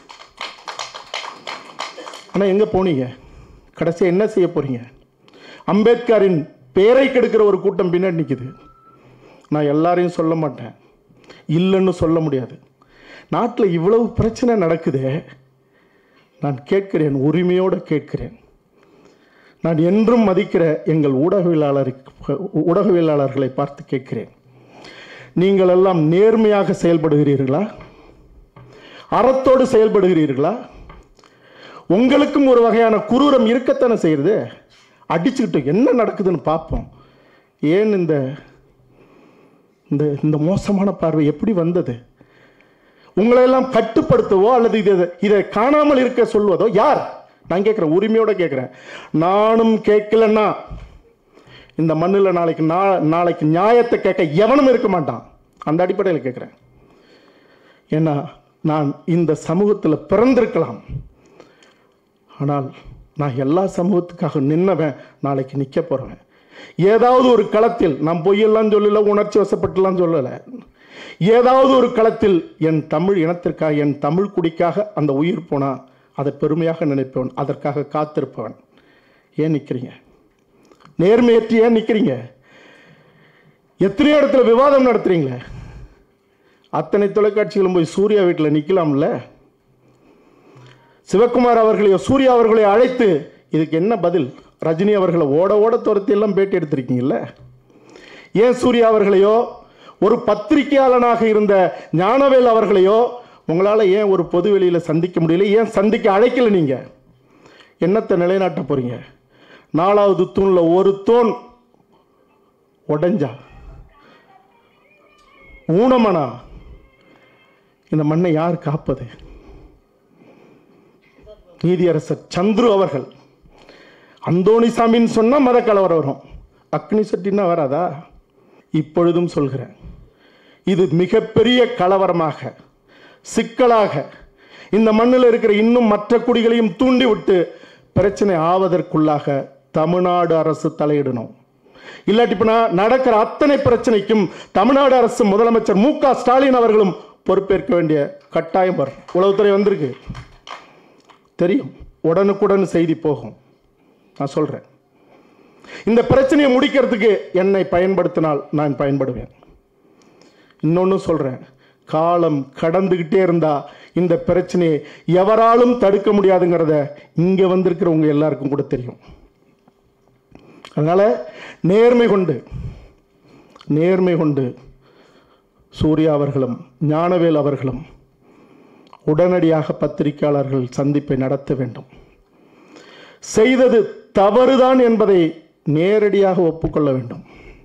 ஆனால் எங்கே போனீங்க கடைசி என்ன செய்ய போறீங்க அம்பேத்கரின் பெயரை கெடுக்கிற ஒரு கூட்டம் பின்னாடி நிற்குது நான் எல்லாரையும் சொல்ல மாட்டேன் இல்லைன்னு சொல்ல முடியாது நாட்டில் இவ்வளவு பிரச்சனை நடக்குதே நான் கேட்கிறேன் உரிமையோடு கேட்கிறேன் நான் என்றும் மதிக்கிற எங்கள் ஊடகவியலாளர் ஊடகவியலாளர்களை பார்த்து கேட்கிறேன் நீங்கள் எல்லாம் நேர்மையாக செயல்படுகிறீர்களா அறத்தோடு செயல்படுகிறீர்களா உங்களுக்கும் ஒரு வகையான குரூரம் இருக்கத்தானே செய்யுது அடிச்சுக்கிட்டு என்ன நடக்குதுன்னு பார்ப்போம் ஏன் இந்த இந்த இந்த மோசமான பார்வை எப்படி வந்தது உங்களை எல்லாம் கட்டுப்படுத்தவோ அல்லது இதை இதை காணாமல் இருக்க சொல்வதோ யார் நான் கேட்குறேன் உரிமையோட கேட்குறேன் நானும் கேட்கலன்னா இந்த மண்ணில் நாளைக்கு நா நாளைக்கு நியாயத்தை கேட்க எவனும் இருக்க மாட்டான் அந்த அடிப்படையில் கேட்குறேன் ஏன்னா நான் இந்த சமூகத்தில் பிறந்திருக்கலாம் ஆனால் நான் எல்லா சமூகத்துக்காக நின்னவன் நாளைக்கு நிற்க போகிறவன் ஏதாவது ஒரு களத்தில் நான் பொய்யெல்லாம் சொல்லல உணர்ச்சி வசப்பட்டுலாம் சொல்லலை ஏதாவது ஒரு களத்தில் என் தமிழ் இனத்திற்காக என் தமிழ் குடிக்காக அந்த உயிர் போனால் அதை பெருமையாக நினைப்பவன் அதற்காக காத்திருப்பவன் ஏன் நிற்கிறீங்க நேர்மையற்றி ஏன் நிற்கிறீங்க எத்தனையோ இடத்துல விவாதம் நடத்துறீங்களே அத்தனை தொலைக்காட்சிகளும் போய் சூர்யா வீட்டில் நிற்கலாம்ல சிவகுமார் அவர்களையோ சூர்யா அவர்களையோ அழைத்து இதுக்கு என்ன பதில் ரஜினி அவர்களை ஓட ஓட துரத்தி எல்லாம் பேட்டி எடுத்திருக்கீங்கல்ல ஏன் சூர்யா அவர்களையோ ஒரு பத்திரிகையாளனாக இருந்த ஞானவேல் அவர்களையோ உங்களால் ஏன் ஒரு பொது வெளியில் சந்திக்க முடியல ஏன் சந்திக்க அழைக்கல நீங்கள் என்னத்தை நிலைநாட்ட போறீங்க நாலாவது தூணில் ஒரு தூண் உடைஞ்சா ஊனமனா இந்த மண்ணை யார் காப்பது நீதியரசர் சந்துரு அவர்கள் அந்தோணிசாமின்னு சொன்னா மத கலவரம் வரும் அக்னி சட்டின்னா வராதா இப்பொழுதும் சொல்கிறேன் இது மிகப்பெரிய கலவரமாக சிக்கலாக இந்த மண்ணில் இருக்கிற இன்னும் மற்ற குடிகளையும் தூண்டி விட்டு பிரச்சனை ஆவதற்குள்ளாக தமிழ்நாடு அரசு தலையிடணும் இல்லாட்டி இப்ப நான் நடக்கிற அத்தனை பிரச்சனைக்கும் தமிழ்நாடு அரசு முதலமைச்சர் மு க ஸ்டாலின் அவர்களும் பொறுப்பேற்க வேண்டிய கட்டாயம் வரும் உளவுத்துறை வந்திருக்கு தெரியும் உடனுக்குடன் செய்தி போகும் நான் சொல்றேன் இந்த பிரச்சனையை முடிக்கிறதுக்கு என்னை பயன்படுத்தினால் நான் பயன்படுவேன் இன்னொன்னு சொல்றேன் காலம் கடந்துகிட்டே இருந்தா இந்த பிரச்சனையை எவராலும் தடுக்க முடியாதுங்கிறத இங்க வந்திருக்கிறவங்க எல்லாருக்கும் கூட தெரியும் அதனால நேர்மை கொண்டு நேர்மை கொண்டு சூர்யா அவர்களும் ஞானவேல் அவர்களும் உடனடியாக பத்திரிகையாளர்கள் சந்திப்பை நடத்த வேண்டும் செய்தது தவறுதான் என்பதை நேரடியாக ஒப்புக்கொள்ள வேண்டும்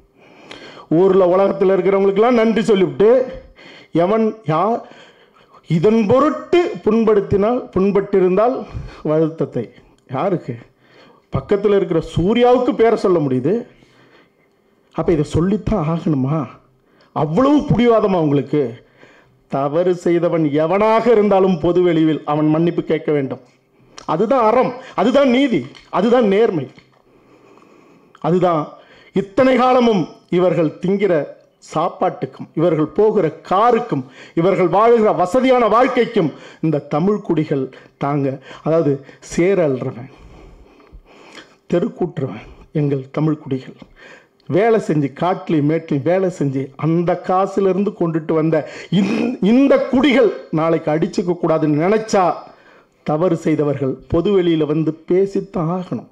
ஊரில் உலகத்தில் இருக்கிறவங்களுக்கெல்லாம் நன்றி சொல்லிவிட்டு எவன் யா இதன் பொருட்டு புண்படுத்தினால் புண்பட்டிருந்தால் வருத்தத்தை யாருக்கு பக்கத்தில் இருக்கிற சூர்யாவுக்கு பேரை சொல்ல முடியுது அப்போ இதை சொல்லித்தான் ஆகணுமா அவ்வளவு புடிவாதமா உங்களுக்கு தவறு செய்தவன் எவனாக இருந்தாலும் பொது வெளியில் அவன் மன்னிப்பு கேட்க வேண்டும் அதுதான் அறம் அதுதான் நீதி அதுதான் நேர்மை அதுதான் இத்தனை காலமும் இவர்கள் திங்கிற சாப்பாட்டுக்கும் இவர்கள் போகிற காருக்கும் இவர்கள் வாழுகிற வசதியான வாழ்க்கைக்கும் இந்த தமிழ் குடிகள் தாங்க அதாவது சேர அல்றவன் தெருக்கூட்டுறவன் எங்கள் தமிழ் குடிகள் வேலை செஞ்சு காட்டுலையும் மேட்லையும் வேலை செஞ்சு அந்த காசுலேருந்து கொண்டுட்டு வந்த இந்த- இந்த குடிகள் நாளைக்கு அடிச்சுக்க கூடாதுன்னு நினைச்சா தவறு செய்தவர்கள் பொது வெளியில வந்து பேசித்தான் ஆகணும்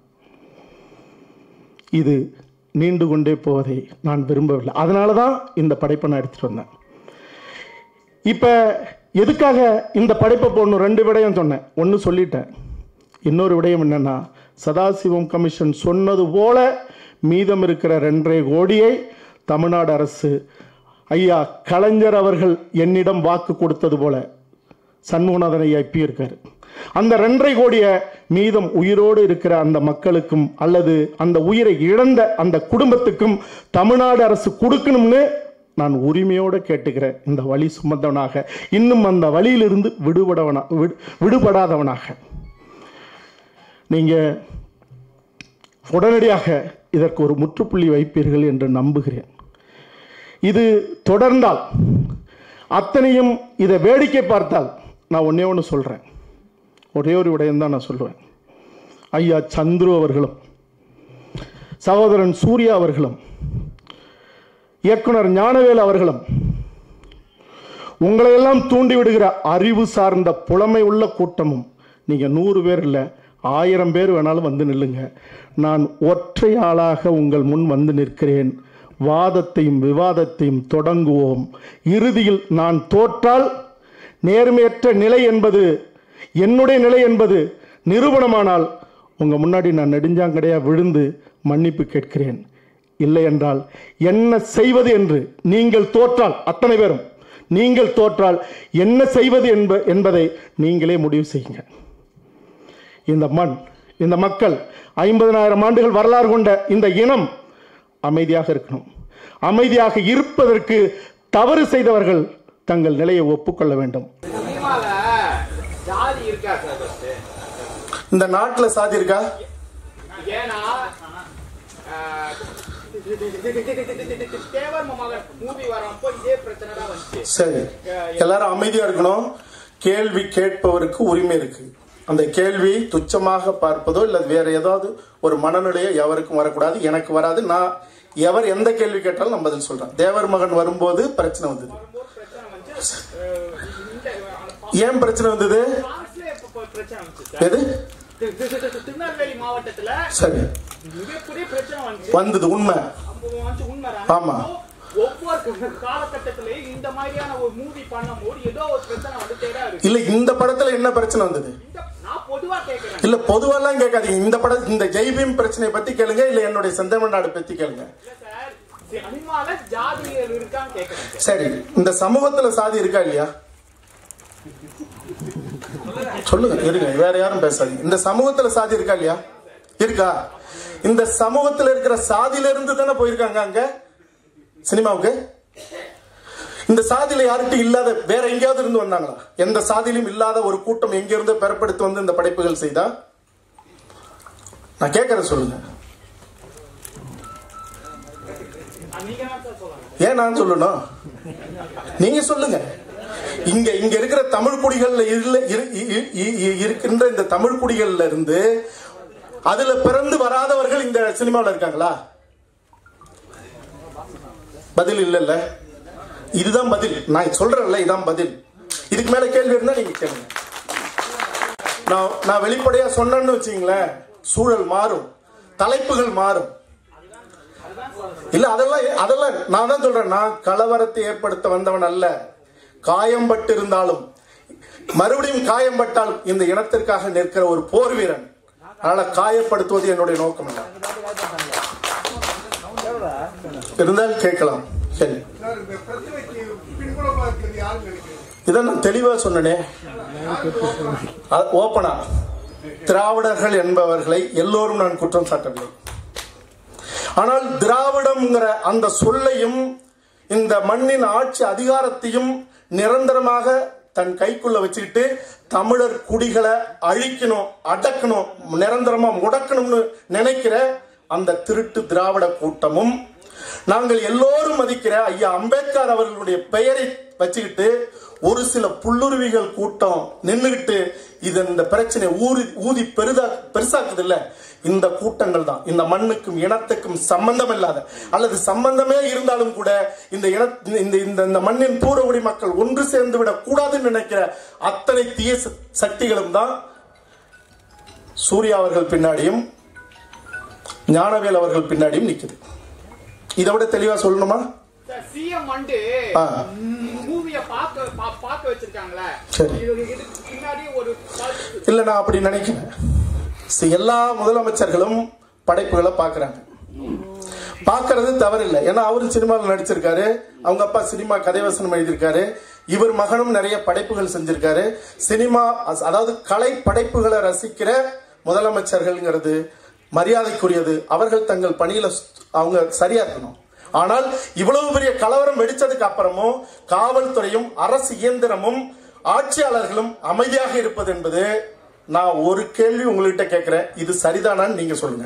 இது நீண்டு கொண்டே போவதை நான் விரும்பவில்லை அதனால தான் இந்த படைப்பை நான் எடுத்துட்டு வந்தேன் இப்போ எதுக்காக இந்த படைப்பை போடணும் ரெண்டு விடயம் சொன்னேன் ஒன்று சொல்லிட்டேன் இன்னொரு விடயம் என்னன்னா சதாசிவம் கமிஷன் சொன்னது போல மீதம் இருக்கிற ரெண்டரை கோடியை தமிழ்நாடு அரசு ஐயா கலைஞர் அவர்கள் என்னிடம் வாக்கு கொடுத்தது போல சண்முகநாதன் ஐயா இப்பி இருக்காரு அந்த ரெண்டரை கோடிய மீதம் உயிரோடு இருக்கிற அந்த மக்களுக்கும் அல்லது அந்த உயிரை இழந்த அந்த குடும்பத்துக்கும் தமிழ்நாடு அரசு கொடுக்கணும்னு நான் உரிமையோடு கேட்டுக்கிறேன் இந்த வழி சுமந்தவனாக இன்னும் அந்த வழியிலிருந்து விடுபடவனா விடு- விடுபடாதவனாக நீங்க உடனடியாக இதற்கு ஒரு முற்றுப்புள்ளி வைப்பீர்கள் என்று நம்புகிறேன் இது தொடர்ந்தால் அத்தனையும் இதை வேடிக்கை பார்த்தால் நான் ஒண்ணே ஒன்று சொல்கிறேன் ஒரே ஒரு விடயம் தான் நான் சொல்லுவேன் ஐயா சந்துரு அவர்களும் சகோதரன் சூர்யா அவர்களும் இயக்குனர் ஞானவேல் அவர்களும் உங்களையெல்லாம் தூண்டி விடுகிற அறிவு சார்ந்த புலமை உள்ள கூட்டமும் நீங்க நூறு பேர் இல்லை ஆயிரம் பேர் வேணாலும் வந்து நில்லுங்க நான் ஒற்றை ஆளாக உங்கள் முன் வந்து நிற்கிறேன் வாதத்தையும் விவாதத்தையும் தொடங்குவோம் இறுதியில் நான் தோற்றால் நேர்மையற்ற நிலை என்பது என்னுடைய நிலை என்பது நிரூபணமானால் உங்க முன்னாடி நான் நெடுஞ்சாங்கடையா விழுந்து மன்னிப்பு கேட்கிறேன் இல்லை என்றால் என்ன செய்வது என்று நீங்கள் தோற்றால் அத்தனை பேரும் நீங்கள் தோற்றால் என்ன செய்வது என்ப என்பதை நீங்களே முடிவு செய்யுங்க இந்த மண் இந்த மக்கள் ஐம்பதனாயிரம் ஆண்டுகள் வரலாறு கொண்ட இந்த இனம் அமைதியாக இருக்கணும் அமைதியாக இருப்பதற்கு தவறு செய்தவர்கள் தங்கள் நிலையை ஒப்புக்கொள்ள வேண்டும் சினிமால ஜாதி இருக்கா சார் ஃபர்ஸ்ட் இந்த நாட்டில் சாதி இருக்கா ஏன்னா ஆஹ், தேவர் மகன் மூவி வரப்போ இதே பிரச்சனை தான் வந்துச்சு சரி எல்லாரும் அமைதியா இருக்கணும் கேள்வி கேட்பவருக்கு உரிமை இருக்கு அந்த கேள்வி துச்சமாக பார்ப்பதோ இல்ல வேற ஏதாவது ஒரு மனநிலையோ எவருக்கும் வரக்கூடாது எனக்கு வராது நான் எவர் எந்த கேள்வி கேட்டாலும் நான் பதில் சொல்றேன் தேவர் மகன் வரும்போது பிரச்சனை வந்தது பிரச்சனை வந்து ஆஹ், இந்த ஏன் பிரச்சனை வந்தது லாஸ்ட்ல இப்ப பிரச்சனை வந்துச்சு சார் எது தி- தி- தி- தி- திருநெல்வேலி மாவட்டத்துல சரி மிகப்பெரிய பிரச்சனை வந்துச்சு வந்தது உண்மை அப்போ வந்து உண்மை ஆமா. ஒவ்வொரு காலகட்டத்திலயும் இந்த மாதிரியான ஒரு மூவி பண்ணும்போது ஏதோ ஒரு பிரச்சனை வந்துட்டே தான் இருக்கு இல்ல இந்த படத்துல என்ன பிரச்சனை வந்தது இந்த நான் பொதுவா கேட்கிறேன் இல்ல பொதுவெல்லாம் கேட்காதீங்க இந்த படம் இந்த ஜெய்பீம் பிரச்சனையை பத்தி கேளுங்க இல்ல என்னுடைய செந்தமிழ்நாடு பத்தி கேளுங்க இல்ல சார் சினிமால ஜாதியர் இருக்கான்னு கேட்கிறேன் சார். சரி இந்த சமூகத்துல சாதி இருக்கா இல்லையா சொல்லுங்க இருங்க வேற யாரும் பேசாதீங்க இந்த சமூகத்துல சாதி இருக்கா இல்லையா இருக்கா இந்த சமூகத்துல இருக்கிற சாதியில இருந்து தானே போயிருக்காங்க அங்க சினிமாவுக்கு இந்த சாதியில யார்கிட்ட இல்லாத வேற எங்கேயாவது இருந்து வந்தாங்களா எந்த சாதியிலும் இல்லாத ஒரு கூட்டம் எங்க இருந்து பெறப்படுத்தி வந்து இந்த படைப்புகள் செய்தா நான் கேட்கறேன் சொல்லுங்க அஹ் நீங்க தான் சார் சொல்லணும் ஏன் நான் சொல்லணும் நீங்க சொல்லுங்க இங்க இங்க இருக்கிற தமிழ் குடிகள்ல இல்ல இரு- இ- இ- இ- இருக்கின்ற இந்த தமிழ் குடிகள்ல இருந்து அதுல பிறந்து வராதவர்கள் இந்த சினிமாவில் இருக்காங்களா பதில் இல்லைல்ல இதுதான் பதில் நான் சொல்றேன்ல இதான் பதில் இதுக்கு மேல கேள்வி இருந்தா நீங்க கேளுங்க நான் நான் வெளிப்படையா சொன்னேன்னு வச்சுங்களேன் சூழல் மாறும் தலைப்புகள் மாறும் இல்ல அதெல்லாம் அதெல்லாம் நான் தான் சொல்றேன் நான் கலவரத்தை ஏற்படுத்த வந்தவன் அல்ல காயம்பட்டு இருந்தாலும் மறுபடியும் காயம்பட்டாலும் இந்த இனத்திற்காக நிற்கிற ஒரு போர் வீரன் அதனால காயப்படுத்துவது என்னுடைய நோக்கம் அல்ல இருந்தால் கேட்கலாம் சரி சார் இந்த பிரச்சனைக்கு பின்புலமா இருக்கிறது யாருன்னு நினைக்கிறீங்க இதை நான் தெளிவா சொன்னனே ஓப்பனா திராவிடர்கள் என்பவர்களை எல்லோரும் நான் குற்றம் சாட்டவில்லை ஆனால் திராவிடம்ங்கிற அந்த சொல்லையும் இந்த மண்ணின் ஆட்சி அதிகாரத்தையும் நிரந்தரமாக தன் கைக்குள்ள வச்சுக்கிட்டு தமிழர் குடிகளை அழிக்கணும் அடக்கணும் நிரந்தரமா முடக்கணும்னு நினைக்கிற அந்த திருட்டு திராவிட கூட்டமும் நாங்கள் எல்லோரும் மதிக்கிற ஐயா அம்பேத்கர் அவர்களுடைய பெயரை வச்சுக்கிட்டு ஒரு சில புல்லுருவிகள் கூட்டம் நின்றுகிட்டு இது இந்த பிரச்சனை ஊதி ஊதி பெரிதா பெருசாக்குது இல்ல இந்த கூட்டங்கள் தான் இந்த மண்ணுக்கும் இனத்துக்கும் சம்பந்தம் இல்லாத அல்லது சம்பந்தமே இருந்தாலும் கூட இந்த இன இந்த இந்த இந்த மண்ணின் பூர்வகுடி மக்கள் ஒன்று சேர்ந்து விடக் கூடாதுன்னு நினைக்கிற அத்தனை தீய ச- சக்திகளும் தான் சூர்யா அவர்கள் பின்னாடியும் ஞானவேல் அவர்கள் பின்னாடியும் நிக்குது இதை விட தெளிவா சொல்லணுமா சார் சிஎம் வந்து ஆ. மூவிய பார்க்க பா- பார்க்க வச்சிருக்காங்களே சரி. இது இதுக்கு பின்னாடி ஒரு கருத்து- இல்ல நான் அப்படி நினைக்கிறேன் சி- எல்லா முதலமைச்சர்களும் படைப்புகளை பார்க்கறாங்க பார்க்கறது தவறில்லை ஏன்னா அவரு சினிமாவில் நடிச்சிருக்காரு அவங்க அப்பா சினிமா கதைவசனம் எழுதியிருக்காரு இவர் மகனும் நிறைய படைப்புகள் செஞ்சிருக்காரு சினிமா அஸ்- அதாவது கலை படைப்புகளை ரசிக்கிற முதலமைச்சர்கள்ங்கிறது மரியாதைக்குரியது அவர்கள் தங்கள் பணியில ஸ்- அவங்க சரியா இருக்கணும் ஆனால் இவ்வளவு பெரிய கலவரம் வெடிச்சதுக்கு அப்புறமும் காவல்துறையும் அரசு இயந்திரமும் ஆட்சியாளர்களும் அமைதியாக இருப்பது என்பது நான் ஒரு கேள்வி உங்கள்கிட்ட கேட்கிறேன் இது சரிதானான்னு நீங்க சொல்லுங்க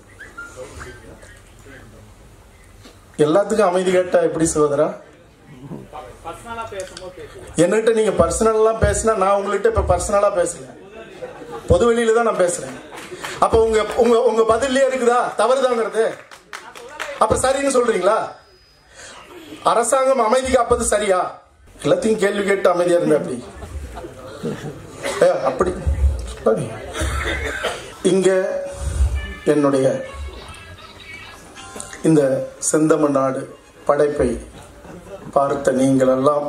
எல்லாத்துக்கும் அமைதி கேட்டா எப்படி சகோதரா பர்சனலா பேசும்போது பேசுவோம் என்கிட்ட நீங்க பர்சனலா பேசினா நான் உங்கள்கிட்ட இப்ப பர்சனலா பேசல பொது வெளியில தான் நான் பேசுறேன் அப்ப உங்க உங்க உங்க பதிலே இருக்குதா தவறுதாங்கிறது அப்ப சரின்னு சொல்றீங்களா அரசாங்கம் அமைதி காப்பது சரியா எல்லாத்தையும் கேள்வி கேட்டு அமைதியா இருந்த அப்படி ஏ, அப்படி சரி. இங்க என்னுடைய இந்த செந்தமிழ்நாடு படைப்பை பார்த்த நீங்கள் எல்லாம்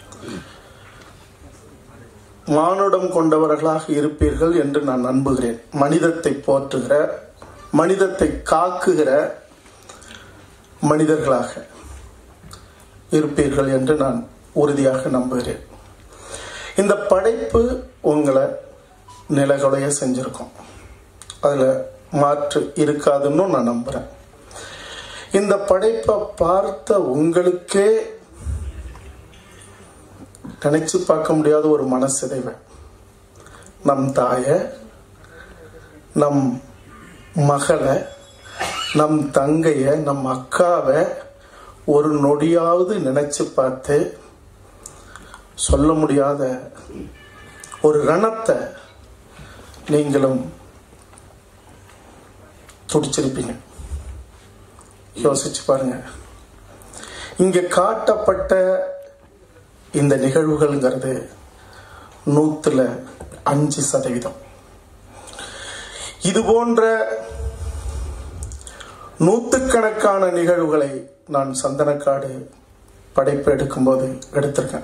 மானுடம் கொண்டவர்களாக இருப்பீர்கள் என்று நான் நம்புகிறேன் மனிதத்தை போற்றுகிற மனிதத்தை காக்குகிற மனிதர்களாக இருப்பீர்கள் என்று நான் உறுதியாக நம்புகிறேன் இந்த படைப்பு உங்களை நிலகுலைய செஞ்சிருக்கும் அதுல மாற்று இருக்காதுன்னு நான் நம்புறேன் இந்த படைப்பை பார்த்த உங்களுக்கே நினைச்சு பார்க்க முடியாத ஒரு மனசிதைவை நம் தாய நம் மகளை நம் தங்கைய நம் அக்காவை ஒரு நொடியாவது நினைச்சு பார்த்து சொல்ல முடியாத ஒரு ரணத்தை நீங்களும் துடிச்சிருப்பீங்க யோசிச்சு பாருங்க இங்க காட்டப்பட்ட இந்த நிகழ்வுகள்ங்கிறது நூத்துல அஞ்சு சதவீதம் இது போன்ற நூத்துக்கணக்கான நிகழ்வுகளை நான் சந்தனக்காடு படைப்பு எடுக்கும்போது எடுத்திருக்கேன்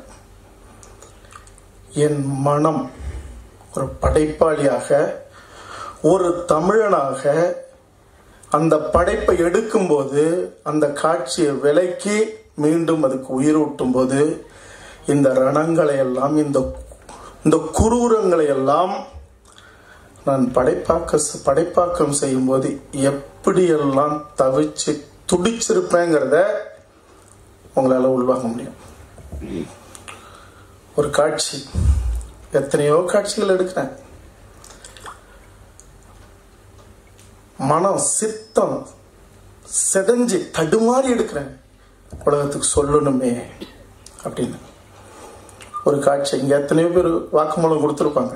என் மனம் ஒரு படைப்பாளியாக ஒரு தமிழனாக அந்த படைப்பை எடுக்கும்போது அந்த காட்சியை விலைக்கு மீண்டும் அதுக்கு உயிரூட்டும் போது இந்த ரணங்களை எல்லாம் இந்த இந்த குரூரங்களை எல்லாம் நான் படைப்பாக்க படைப்பாக்கம் செய்யும்போது எப்படியெல்லாம் தவிச்சு துடிச்சிருப்பேங்கிறத உங்களால் உள்வாங்க முடியும் ஒரு காட்சி எத்தனையோ காட்சிகள் எடுக்கிறேன் மனம் சித்தம் செதஞ்சு தடுமாறி எடுக்கிறேன் உலகத்துக்கு சொல்லணுமே அப்படின்னு ஒரு காட்சி இங்க எத்தனையோ பேர் வாக்குமூலம் கொடுத்துருப்பாங்க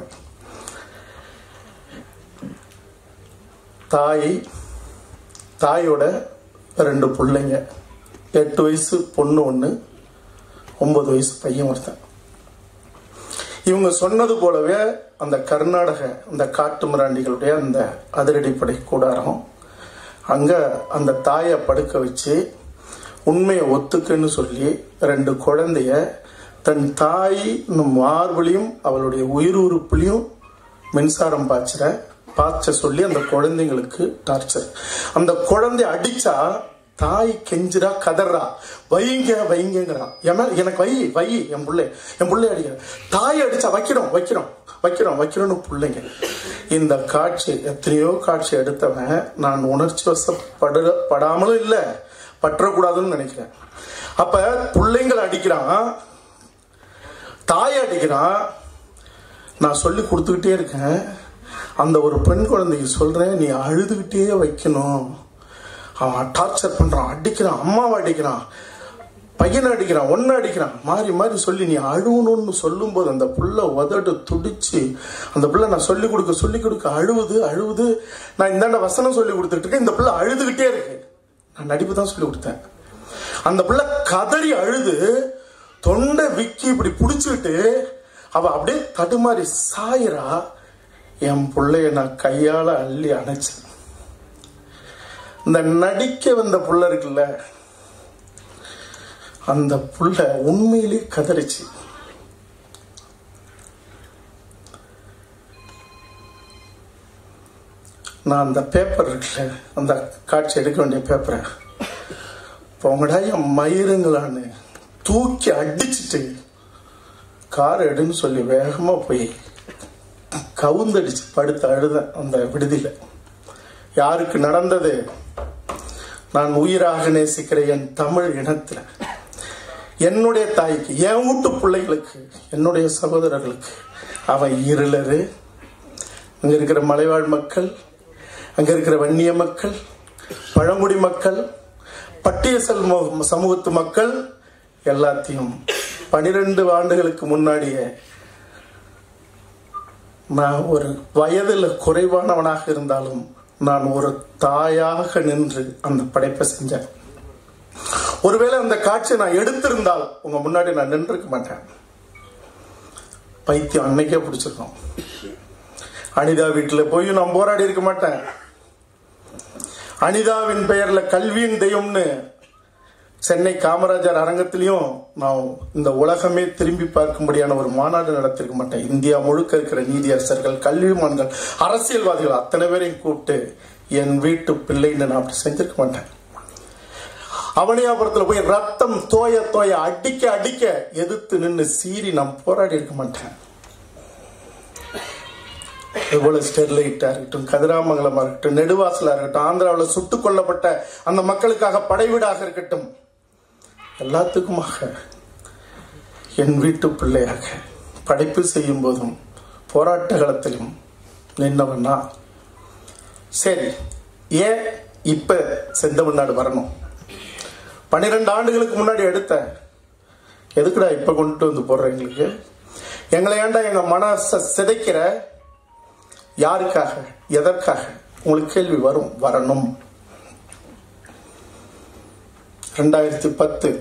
தாய் தாயோட ரெண்டு பிள்ளைங்க எட்டு வயசு பொண்ணு ஒன்று ஒன்பது வயசு பையன் ஒருத்தன் இவங்க சொன்னது போலவே அந்த கர்நாடக அந்த காட்டு மிராண்டிகளுடைய அந்த அதிரடிப்படை கூடாரம் அங்க அந்த தாயை படுக்க வச்சு உண்மையை ஒத்துக்குன்னு சொல்லி ரெண்டு குழந்தைய தன் தாய் மார்பிலையும் அவளுடைய உயிர் உறுப்புலையும் மின்சாரம் பாய்ச்சற பாய்ச்ச சொல்லி அந்த குழந்தைங்களுக்கு டார்ச்சர் அந்த குழந்தை அடிச்சா தாய் கெஞ்சிரா கதறா வைங்க வைங்கிறா எம எனக்கு வை வை என் பிள்ளை என் பிள்ளை அடிக்கிற தாய் அடிச்சா வைக்கிறோம் வைக்கிறோம் வைக்கிறோம் வைக்கிறோம்னு பிள்ளைங்க இந்த காட்சி எத்தனையோ காட்சி எடுத்தவன் நான் உணர்ச்சி வசப்பட படாமலும் இல்லை பற்றக்கூடாதுன்னு நினைக்கிறேன் அப்ப பிள்ளைங்களை அடிக்கிறான் தாய் அடிக்கிறான் நான் சொல்லி கொடுத்துக்கிட்டே இருக்கேன் அந்த ஒரு பெண் குழந்தைக்கு சொல்றேன் நீ அழுதுகிட்டே வைக்கணும் அவன் டார்ச்சர் பண்றான் அடிக்கிறான் அம்மாவை அடிக்கிறான் பையனை அடிக்கிறான் ஒன்னு அடிக்கிறான் மாறி மாறி சொல்லி நீ அழுவணும்னு சொல்லும்போது அந்த புள்ள உதடு துடிச்சு அந்த பிள்ளை நான் சொல்லி கொடுக்க சொல்லி கொடுக்க அழுவுது அழுவுது நான் இந்தாண்ட வசனம் சொல்லி கொடுத்துட்டு இருக்கேன் இந்த பிள்ளை அழுதுகிட்டே இருக்கு நான் நடிப்பு தான் சொல்லி கொடுத்தேன் அந்த பிள்ளை கதறி அழுது தொண்டை விக்கி இப்படி பிடிச்சிக்கிட்டு அவ அப்படியே தடுமாறி சாயிரா என் பிள்ளைய நான் கையால அள்ளி அணைச்சேன் இந்த நடிக்க வந்த புள்ள இருக்குல்ல அந்த புள்ள உண்மையிலே கதறிச்சு நான் அந்த பேப்பர் இருக்குல்ல அந்த காட்சி எடுக்க வேண்டிய பேப்பரை போங்கடா என் மயிருங்களான்னு தூக்கி அடிச்சிட்டு கார் எடுன்னு சொல்லி வேகமா போய் கவுந்தடிச்சு படுத்து அழுதேன் அந்த விடுதியில யாருக்கு நடந்தது நான் உயிராக நேசிக்கிற என் தமிழ் இனத்துல என்னுடைய தாய்க்கு என் வீட்டு பிள்ளைகளுக்கு என்னுடைய சகோதரர்களுக்கு அவன் இருளரு அங்க இருக்கிற மலைவாழ் மக்கள் அங்க இருக்கிற வன்னிய மக்கள் பழங்குடி மக்கள் பட்டிய செல்ம- சமூகத்து மக்கள் எல்லாத்தையும் பனிரெண்டு ஆண்டுகளுக்கு முன்னாடியே நான் ஒரு வயதில் குறைவானவனாக இருந்தாலும் நான் ஒரு தாயாக நின்று அந்த படைப்பை செஞ்சேன் ஒருவேளை அந்த காட்சியை நான் எடுத்திருந்தால் உங்க முன்னாடி நான் நின்றுக்க மாட்டேன் பைத்தியம் அன்னைக்கே பிடிச்சிருக்கோம் அனிதா வீட்டுல போய் நான் போராடி இருக்க மாட்டேன் அனிதாவின் பெயர்ல கல்வியின் தெய்வம்னு சென்னை காமராஜர் அரங்கத்திலையும் நான் இந்த உலகமே திரும்பி பார்க்கும்படியான ஒரு மாநாடு நடத்திருக்க மாட்டேன் இந்தியா முழுக்க இருக்கிற நீதியரசர்கள் கல்விமான்கள் அரசியல்வாதிகள் அத்தனை பேரையும் கூப்பிட்டு என் வீட்டு பிள்ளைன்னு நான் அப்படி செஞ்சிருக்க மாட்டேன் அவனியாபுரத்துல போய் ரத்தம் தோய தோய அடிக்க அடிக்க எதிர்த்து நின்று சீறி நான் போராடி இருக்க மாட்டேன் எவ்வளவு ஸ்டெர்லைட்டா இருக்கட்டும் கதிராமங்கலமா இருக்கட்டும் நெடுவாசலா இருக்கட்டும் ஆந்திராவில் சுட்டுக் கொல்லப்பட்ட அந்த மக்களுக்காக படைவீடாக இருக்கட்டும் எல்லாத்துக்குமாக என் வீட்டு பிள்ளையாக படைப்பு செய்யும் போதும் போராட்ட காலத்திலும் நின்னவனா சரி ஏன் இப்ப செந்தமிழ்நாடு வரணும் பன்னிரெண்டு ஆண்டுகளுக்கு முன்னாடி எடுத்த எதுக்குடா இப்ப கொண்டுட்டு வந்து போடுற எங்களுக்கு எங்களை ஏன்டா எங்க மனச சிதைக்கிற யாருக்காக எதற்காக உங்களுக்கு கேள்வி வரும் வரணும் ரெண்டாயிரத்தி பத்து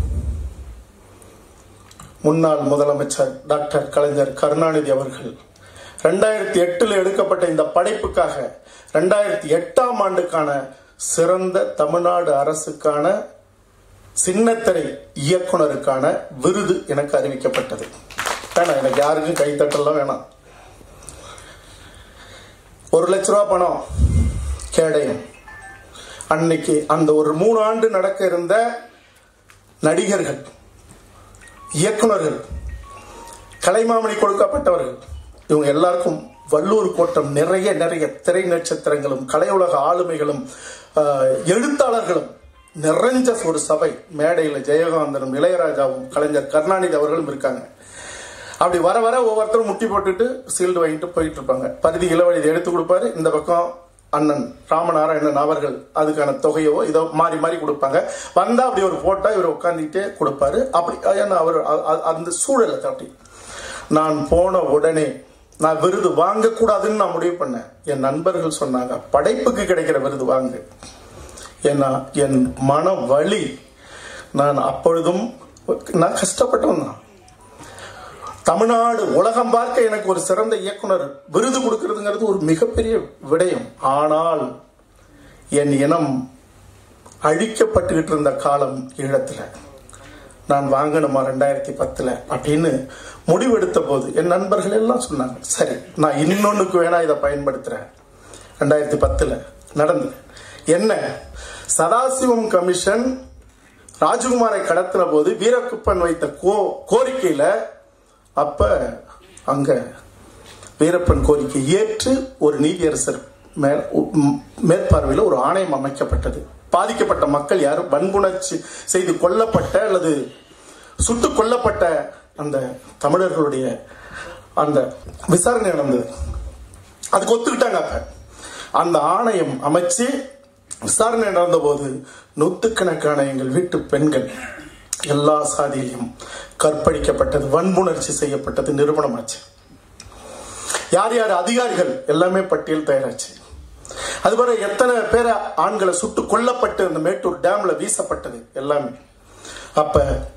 முன்னாள் முதலமைச்சர் டாக்டர் கலைஞர் கருணாநிதி அவர்கள் ரெண்டாயிரத்தி எட்டுல எடுக்கப்பட்ட இந்த படைப்புக்காக ரெண்டாயிரத்தி எட்டாம் ஆண்டுக்கான சிறந்த தமிழ்நாடு அரசுக்கான சின்னத்திரை இயக்குனருக்கான விருது எனக்கு அறிவிக்கப்பட்டது வேணாம் எனக்கு யாருக்கும் கைத்தட்டலாம் வேணாம் ஒரு லட்ச ரூபா பணம் கேடயம் அன்னைக்கு அந்த ஒரு மூணு ஆண்டு நடக்க இருந்த நடிகர்கள் இயக்குனர்கள் கலைமாமணி கொடுக்கப்பட்டவர்கள் இவங்க எல்லாருக்கும் வள்ளூர் கோட்டம் நிறைய நிறைய திரை நட்சத்திரங்களும் கலையுலக ஆளுமைகளும் ஆஹ், எழுத்தாளர்களும் நிறைஞ்ச ஒரு சபை மேடையில் ஜெயகாந்தனும் இளையராஜாவும் கலைஞர் கருணாநிதி அவர்களும் இருக்காங்க அப்படி வர வர ஒவ்வொருத்தரும் முட்டி போட்டுட்டு சீல்டு வாங்கிட்டு போயிட்டு இருப்பாங்க பரிதி இளவழி எடுத்து கொடுப்பாரு இந்த பக்கம் அண்ணன் ராமநாராயணன் அவர்கள் அதுக்கான தொகையோ இதோ மாறி மாறி கொடுப்பாங்க வந்தா அப்படி ஒரு போட்டா இவர் உட்காந்துக்கிட்டே கொடுப்பாரு அப்படி ஏன்னா அவர் அ- அ- அந்த சூழலை அப்படி நான் போன உடனே நான் விருது வாங்கக்கூடாதுன்னு நான் முடிவு பண்ணேன் என் நண்பர்கள் சொன்னாங்க படைப்புக்கு கிடைக்கிற விருது வாங்கு ஏன்னா என் மன வலி நான் அப்பொழுதும் நான் கஷ்டப்பட்டவன் தான் தமிழ்நாடு உலகம் பார்க்க எனக்கு ஒரு சிறந்த இயக்குனர் விருது கொடுக்கிறதுங்கிறது ஒரு மிகப்பெரிய விடயம் ஆனால் என் இனம் அழிக்கப்பட்டுக்கிட்டு இருந்த காலம் ஈழத்துல நான் வாங்கணுமா ரெண்டாயிரத்தி பத்துல அப்படின்னு முடிவெடுத்த போது என் நண்பர்கள் எல்லாம் சொன்னாங்க சரி நான் இன்னொன்னுக்கு வேணா இதை பயன்படுத்துறேன் ரெண்டாயிரத்தி பத்துல நடந்தது என்ன சதாசிவம் கமிஷன் ராஜகுமாரை கடத்தின போது வீரக்குப்பன் வைத்த கோ கோரிக்கையில அப்ப அங்க வீரப்பன் கோரிக்கை ஏற்று ஒரு நீதியரசர் மேல் உ- மேற்பார்வையில் ஒரு ஆணையம் அமைக்கப்பட்டது பாதிக்கப்பட்ட மக்கள் யாரும் வன்புணர்ச்சி செய்து கொல்லப்பட்ட அல்லது சுட்டு கொல்லப்பட்ட அந்த தமிழர்களுடைய அந்த விசாரணை நடந்தது அதுக்கு ஒத்துக்கிட்டாங்க அப்ப அந்த ஆணையம் அமைச்சு விசாரணை நடந்த போது நூத்துக்கணக்கான எங்கள் வீட்டு பெண்கள் எல்லா சாதியிலும் கற்பழிக்கப்பட்டது வன்புணர்ச்சி செய்யப்பட்டது நிரூபணமாச்சு யார் யார் அதிகாரிகள் எல்லாமே பட்டியல் தயாராச்சு அதுவரை எத்தனை பேரை ஆண்களை சுட்டு கொல்லப்பட்டு அந்த மேட்டூர் டேம்ல வீசப்பட்டது எல்லாமே அப்ப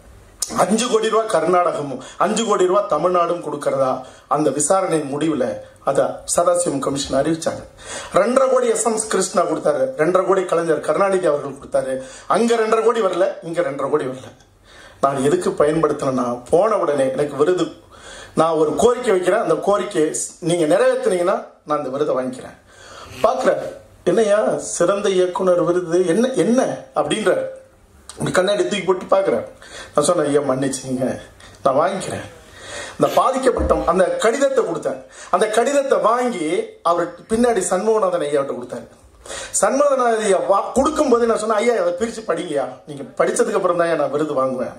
அஞ்சு கோடி ரூபாய் கர்நாடகமும் அஞ்சு கோடி ரூபாய் தமிழ்நாடும் கொடுக்கறதா அந்த விசாரணையின் முடிவுல அத சதாசிவம் கமிஷன் அறிவிச்சாங்க ரெண்டரை கோடி எஸ் எம் கிருஷ்ணா கொடுத்தாரு ரெண்டரை கோடி கலைஞர் கருணாநிதி அவர்கள் கொடுத்தாரு அங்க ரெண்டரை கோடி வரல இங்க ரெண்டரை கோடி வரல நான் எதுக்கு பயன்படுத்தினேன்னா போன உடனே எனக்கு விருது நான் ஒரு கோரிக்கை வைக்கிறேன் அந்த கோரிக்கையை நீங்க நிறைவேற்றினீங்கன்னா நான் அந்த விருதை வாங்கிக்கிறேன் பாக்குறாரு என்னையா சிறந்த இயக்குனர் விருது என்ன என்ன அப்படின்ற இப்படி கண்ணாடி தூக்கி போட்டு பார்க்குறேன் நான் சொன்னேன் ஐயா மன்னிச்சுங்க நான் வாங்கிக்கிறேன் இந்த பாதிக்கப்பட்ட அந்த கடிதத்தை கொடுத்தேன் அந்த கடிதத்தை வாங்கி அவர் பின்னாடி சண்முகநாதன் ஐயாவிட்ட கொடுத்தாரு சண்முகநாதன் ஐயா வா கொடுக்கும்போது நான் சொன்னேன் ஐயா அதை பிரித்து படிங்கயா நீங்கள் படித்ததுக்கு அப்புறம் தான் நான் விருது வாங்குவேன்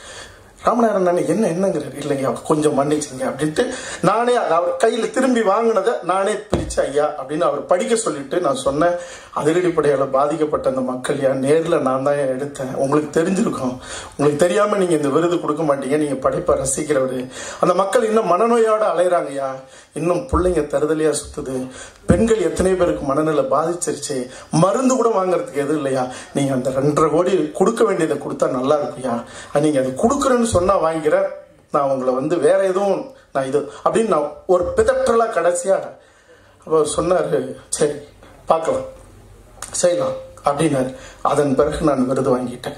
ராமநாதன் அண்ணன் என்ன என்னங்கிறார் இல்லைங்க கொஞ்சம் மன்னிச்சுங்க அப்படின்ட்டு நானே அதை அவர் கையில் திரும்பி வாங்கினதை நானே பிரிச்சு ஐயா அப்படின்னு அவர் படிக்க சொல்லிட்டு நான் சொன்னேன் அதிரடிப்படையால் பாதிக்கப்பட்ட அந்த மக்கள் யா நேரில் நான் தான் எடுத்தேன் உங்களுக்கு தெரிஞ்சிருக்கும் உங்களுக்கு தெரியாம நீங்க இந்த விருது கொடுக்க மாட்டீங்க நீங்க படைப்பை ரசிக்கிறவரு அந்த மக்கள் இன்னும் மனநோயோட அலையறாங்கய்யா இன்னும் பிள்ளைங்க தருதலையா சுத்துது பெண்கள் எத்தனை பேருக்கு மனநிலை பாதிச்சிருச்சு மருந்து கூட வாங்குறதுக்கு எதுவும் இல்லையா நீங்க அந்த ரெண்டரை கோடி கொடுக்க வேண்டியதை கொடுத்தா நல்லா இருக்குயா நீங்க அது கொடுக்குறேன்னு சொன்னா வாங்கிக்கிறேன் நான் உங்களை வந்து வேற எதுவும் நான் இது அப்படின்னு நான் ஒரு பிதற்றலா கடைசியா அவர் சொன்னாரு சரி பார்க்கலாம் செய்யலாம் அப்படின்னாரு அதன் பிறகு நான் விருது வாங்கிட்டேன்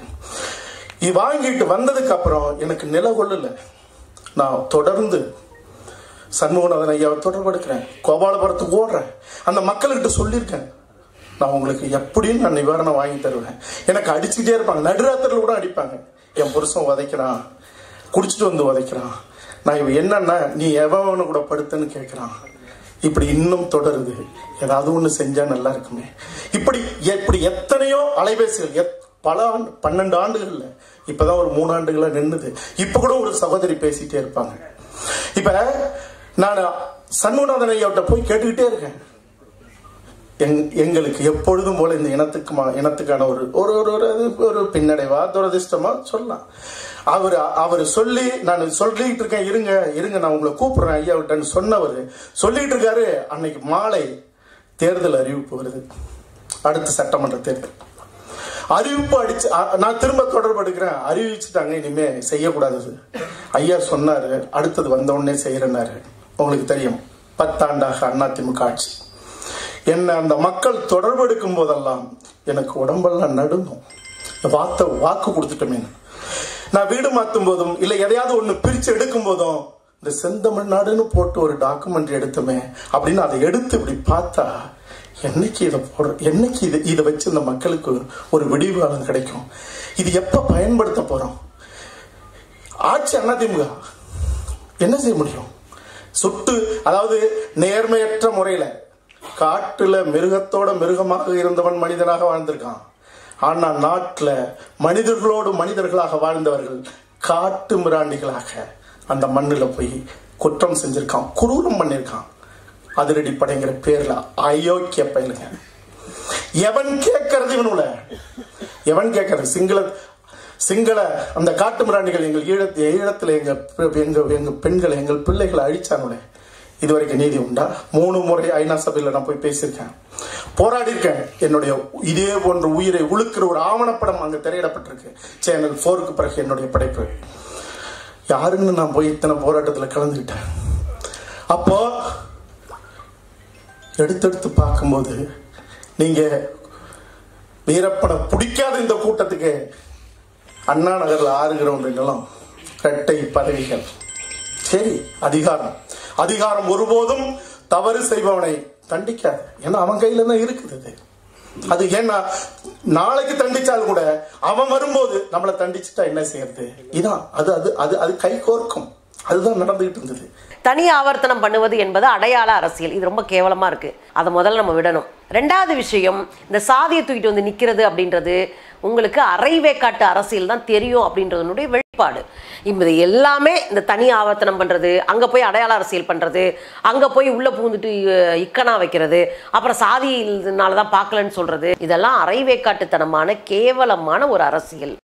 இது வாங்கிட்டு வந்ததுக்கு அப்புறம் எனக்கு நில கொள்ளல நான் தொடர்ந்து சண்முகநாதன் ஐயாவை தொடர்பு எடுக்கிறேன் கோபாலபுரத்துக்கு ஓடுறேன் அந்த மக்கள்கிட்ட சொல்லியிருக்கேன் நான் உங்களுக்கு எப்படியும் நான் நிவாரணம் வாங்கி தருவேன் எனக்கு அடிச்சுக்கிட்டே இருப்பாங்க நடுராத்திரில கூட அடிப்பாங்க என் புருஷன் உதைக்கிறான் குடிச்சிட்டு வந்து உதைக்கிறான் நான் இவன் என்னன்னா நீ எவனு கூட படுத்துன்னு கேட்கிறான் இப்படி இன்னும் தொடருது ஏதாவது ஒண்ணு செஞ்சா நல்லா இருக்குமே இப்படி இப்படி எத்தனையோ அலைபேசிகள் எத்- பல ஆண்டு பன்னெண்டு ஆண்டுகள்ல இப்பதான் ஒரு மூணு ஆண்டுகளா நின்னுது இப்ப கூட ஒரு சகோதரி பேசிட்டே இருப்பாங்க இப்ப நான் சண்முகநாதன் ஐயாவிட்ட போய் கேட்டுக்கிட்டே இருக்கேன் எங்- எங்களுக்கு எப்பொழுதும் போல இந்த இனத்துக்கு மா- இனத்துக்கான ஒரு ஒரு ஒரு ஒரு அது ஒரு பின்னடைவா துரதிர்ஷ்டமா சொல்லலாம் அவர் அவர் சொல்லி நான் சொல்லிட்டு இருக்கேன் இருங்க இருங்க நான் உங்களை கூப்பிடுறேன் ஐயா விட்டேன்னு சொன்னவர் சொல்லிட்டு இருக்காரு அன்னைக்கு மாலை தேர்தல் அறிவிப்பு வருது அடுத்த சட்டமன்ற தேர்தல் அறிவிப்பு அடிச்சு அ- நான் திரும்ப தொடர்பு எடுக்கிறேன் அறிவிச்சுட்டாங்க இனிமே செய்யக்கூடாது ஐயா சொன்னாரு அடுத்தது வந்த உடனே செய்யறேன்னாரு உங்களுக்கு தெரியும் பத்தாண்டாக அதிமுக ஆட்சி என்ன அந்த மக்கள் தொடர்பு எடுக்கும் போதெல்லாம் எனக்கு உடம்பெல்லாம் நடுங்கும் இந்த வார்த்தை வாக்கு கொடுத்துட்டோமே நான் வீடு மாத்தும் போதும் இல்ல எதையாவது ஒண்ணு பிரிச்சு எடுக்கும் போதும் இந்த செந்தமிழ்நாடுன்னு போட்டு ஒரு டாக்குமெண்ட் எடுத்தோமே அப்படின்னு அதை எடுத்து இப்படி பார்த்தா என்னைக்கு இதை போடுற என்னைக்கு இதை இதை வச்சு இந்த மக்களுக்கு ஒரு விடிவு காலம் கிடைக்கும் இது எப்ப பயன்படுத்த போறோம் ஆட்சி அதிமுக என்ன செய்ய முடியும் சுட்டு அதாவது நேர்மையற்ற முறையில காட்டுல மிருகத்தோட மிருகமாக இருந்தவன் மனிதனாக வாழ்ந்திருக்கான் ஆனா நாட்டுல மனிதர்களோடு மனிதர்களாக வாழ்ந்தவர்கள் காட்டு மிராண்டிகளாக அந்த மண்ணுல போய் குற்றம் செஞ்சிருக்கான் குரூரம் பண்ணிருக்கான் அதிரடி படைங்கிற பேர்ல அயோக்கிய பயிலுங்க எவன் கேட்கறது இவனுல எவன் கேட்கறது சிங்கள சிங்கள அந்த காட்டு மிராண்டிகள் எங்கள் ஈழத்து ஈழத்துல எங்க எங்க எங்க பெண்களை எங்கள் பிள்ளைகளை அழிச்சாங்களே இதுவரைக்கும் நீதி உண்டா மூணு முறை ஐநா சபையில நான் போய் பேசியிருக்கேன் போராடி இருக்கேன் என்னுடைய இதே போன்ற உயிரை உழுக்கிற ஒரு ஆவணப்படம் அங்க திரையிடப்பட்டிருக்கு சேனல் போருக்கு பிறகு என்னுடைய படைப்பு யாருன்னு நான் போய் இத்தனை போராட்டத்துல கலந்துக்கிட்டேன் அப்போ எடுத்தெடுத்து பார்க்கும்போது நீங்க வீரப்பனை பிடிக்காத இந்த கூட்டத்துக்கு அண்ணா நகர்ல ஆறு கிரவுண்ட் நிலம் இரட்டை பதவிகள் சரி அதிகாரம் அதிகாரம் ஒருபோதும் தவறு செய்பவனை தண்டிக்காது ஏன்னா அவன் கையில தான் இருக்குது அது அது ஏன்னா நாளைக்கு தண்டிச்சாலும் கூட அவன் வரும்போது நம்மளை தண்டிச்சுட்டா என்ன செய்யறது இதான் அது அது அது அது கை கோர்க்கும் அதுதான் நடந்துகிட்டு இருந்தது தனி ஆவர்த்தனம் பண்ணுவது என்பது அடையாள அரசியல் இது ரொம்ப கேவலமா இருக்கு அதை முதல்ல நம்ம விடணும் ரெண்டாவது விஷயம் இந்த சாதியை தூக்கிட்டு வந்து நிக்கிறது அப்படின்றது உங்களுக்கு அரைவேக்காட்டு அரசியல் தான் தெரியும் அப்படின்றதனுடைய வெளிப்பாடு இது எல்லாமே இந்த தனி ஆவர்த்தனம் பண்றது அங்க போய் அடையாள அரசியல் பண்றது அங்க போய் உள்ள பூந்துட்டு அஹ், இக்கனா வைக்கிறது அப்புறம் சாதியினால தான் பார்க்கலன்னு சொல்றது இதெல்லாம் அரைவேக்காட்டுத்தனமான கேவலமான ஒரு அரசியல்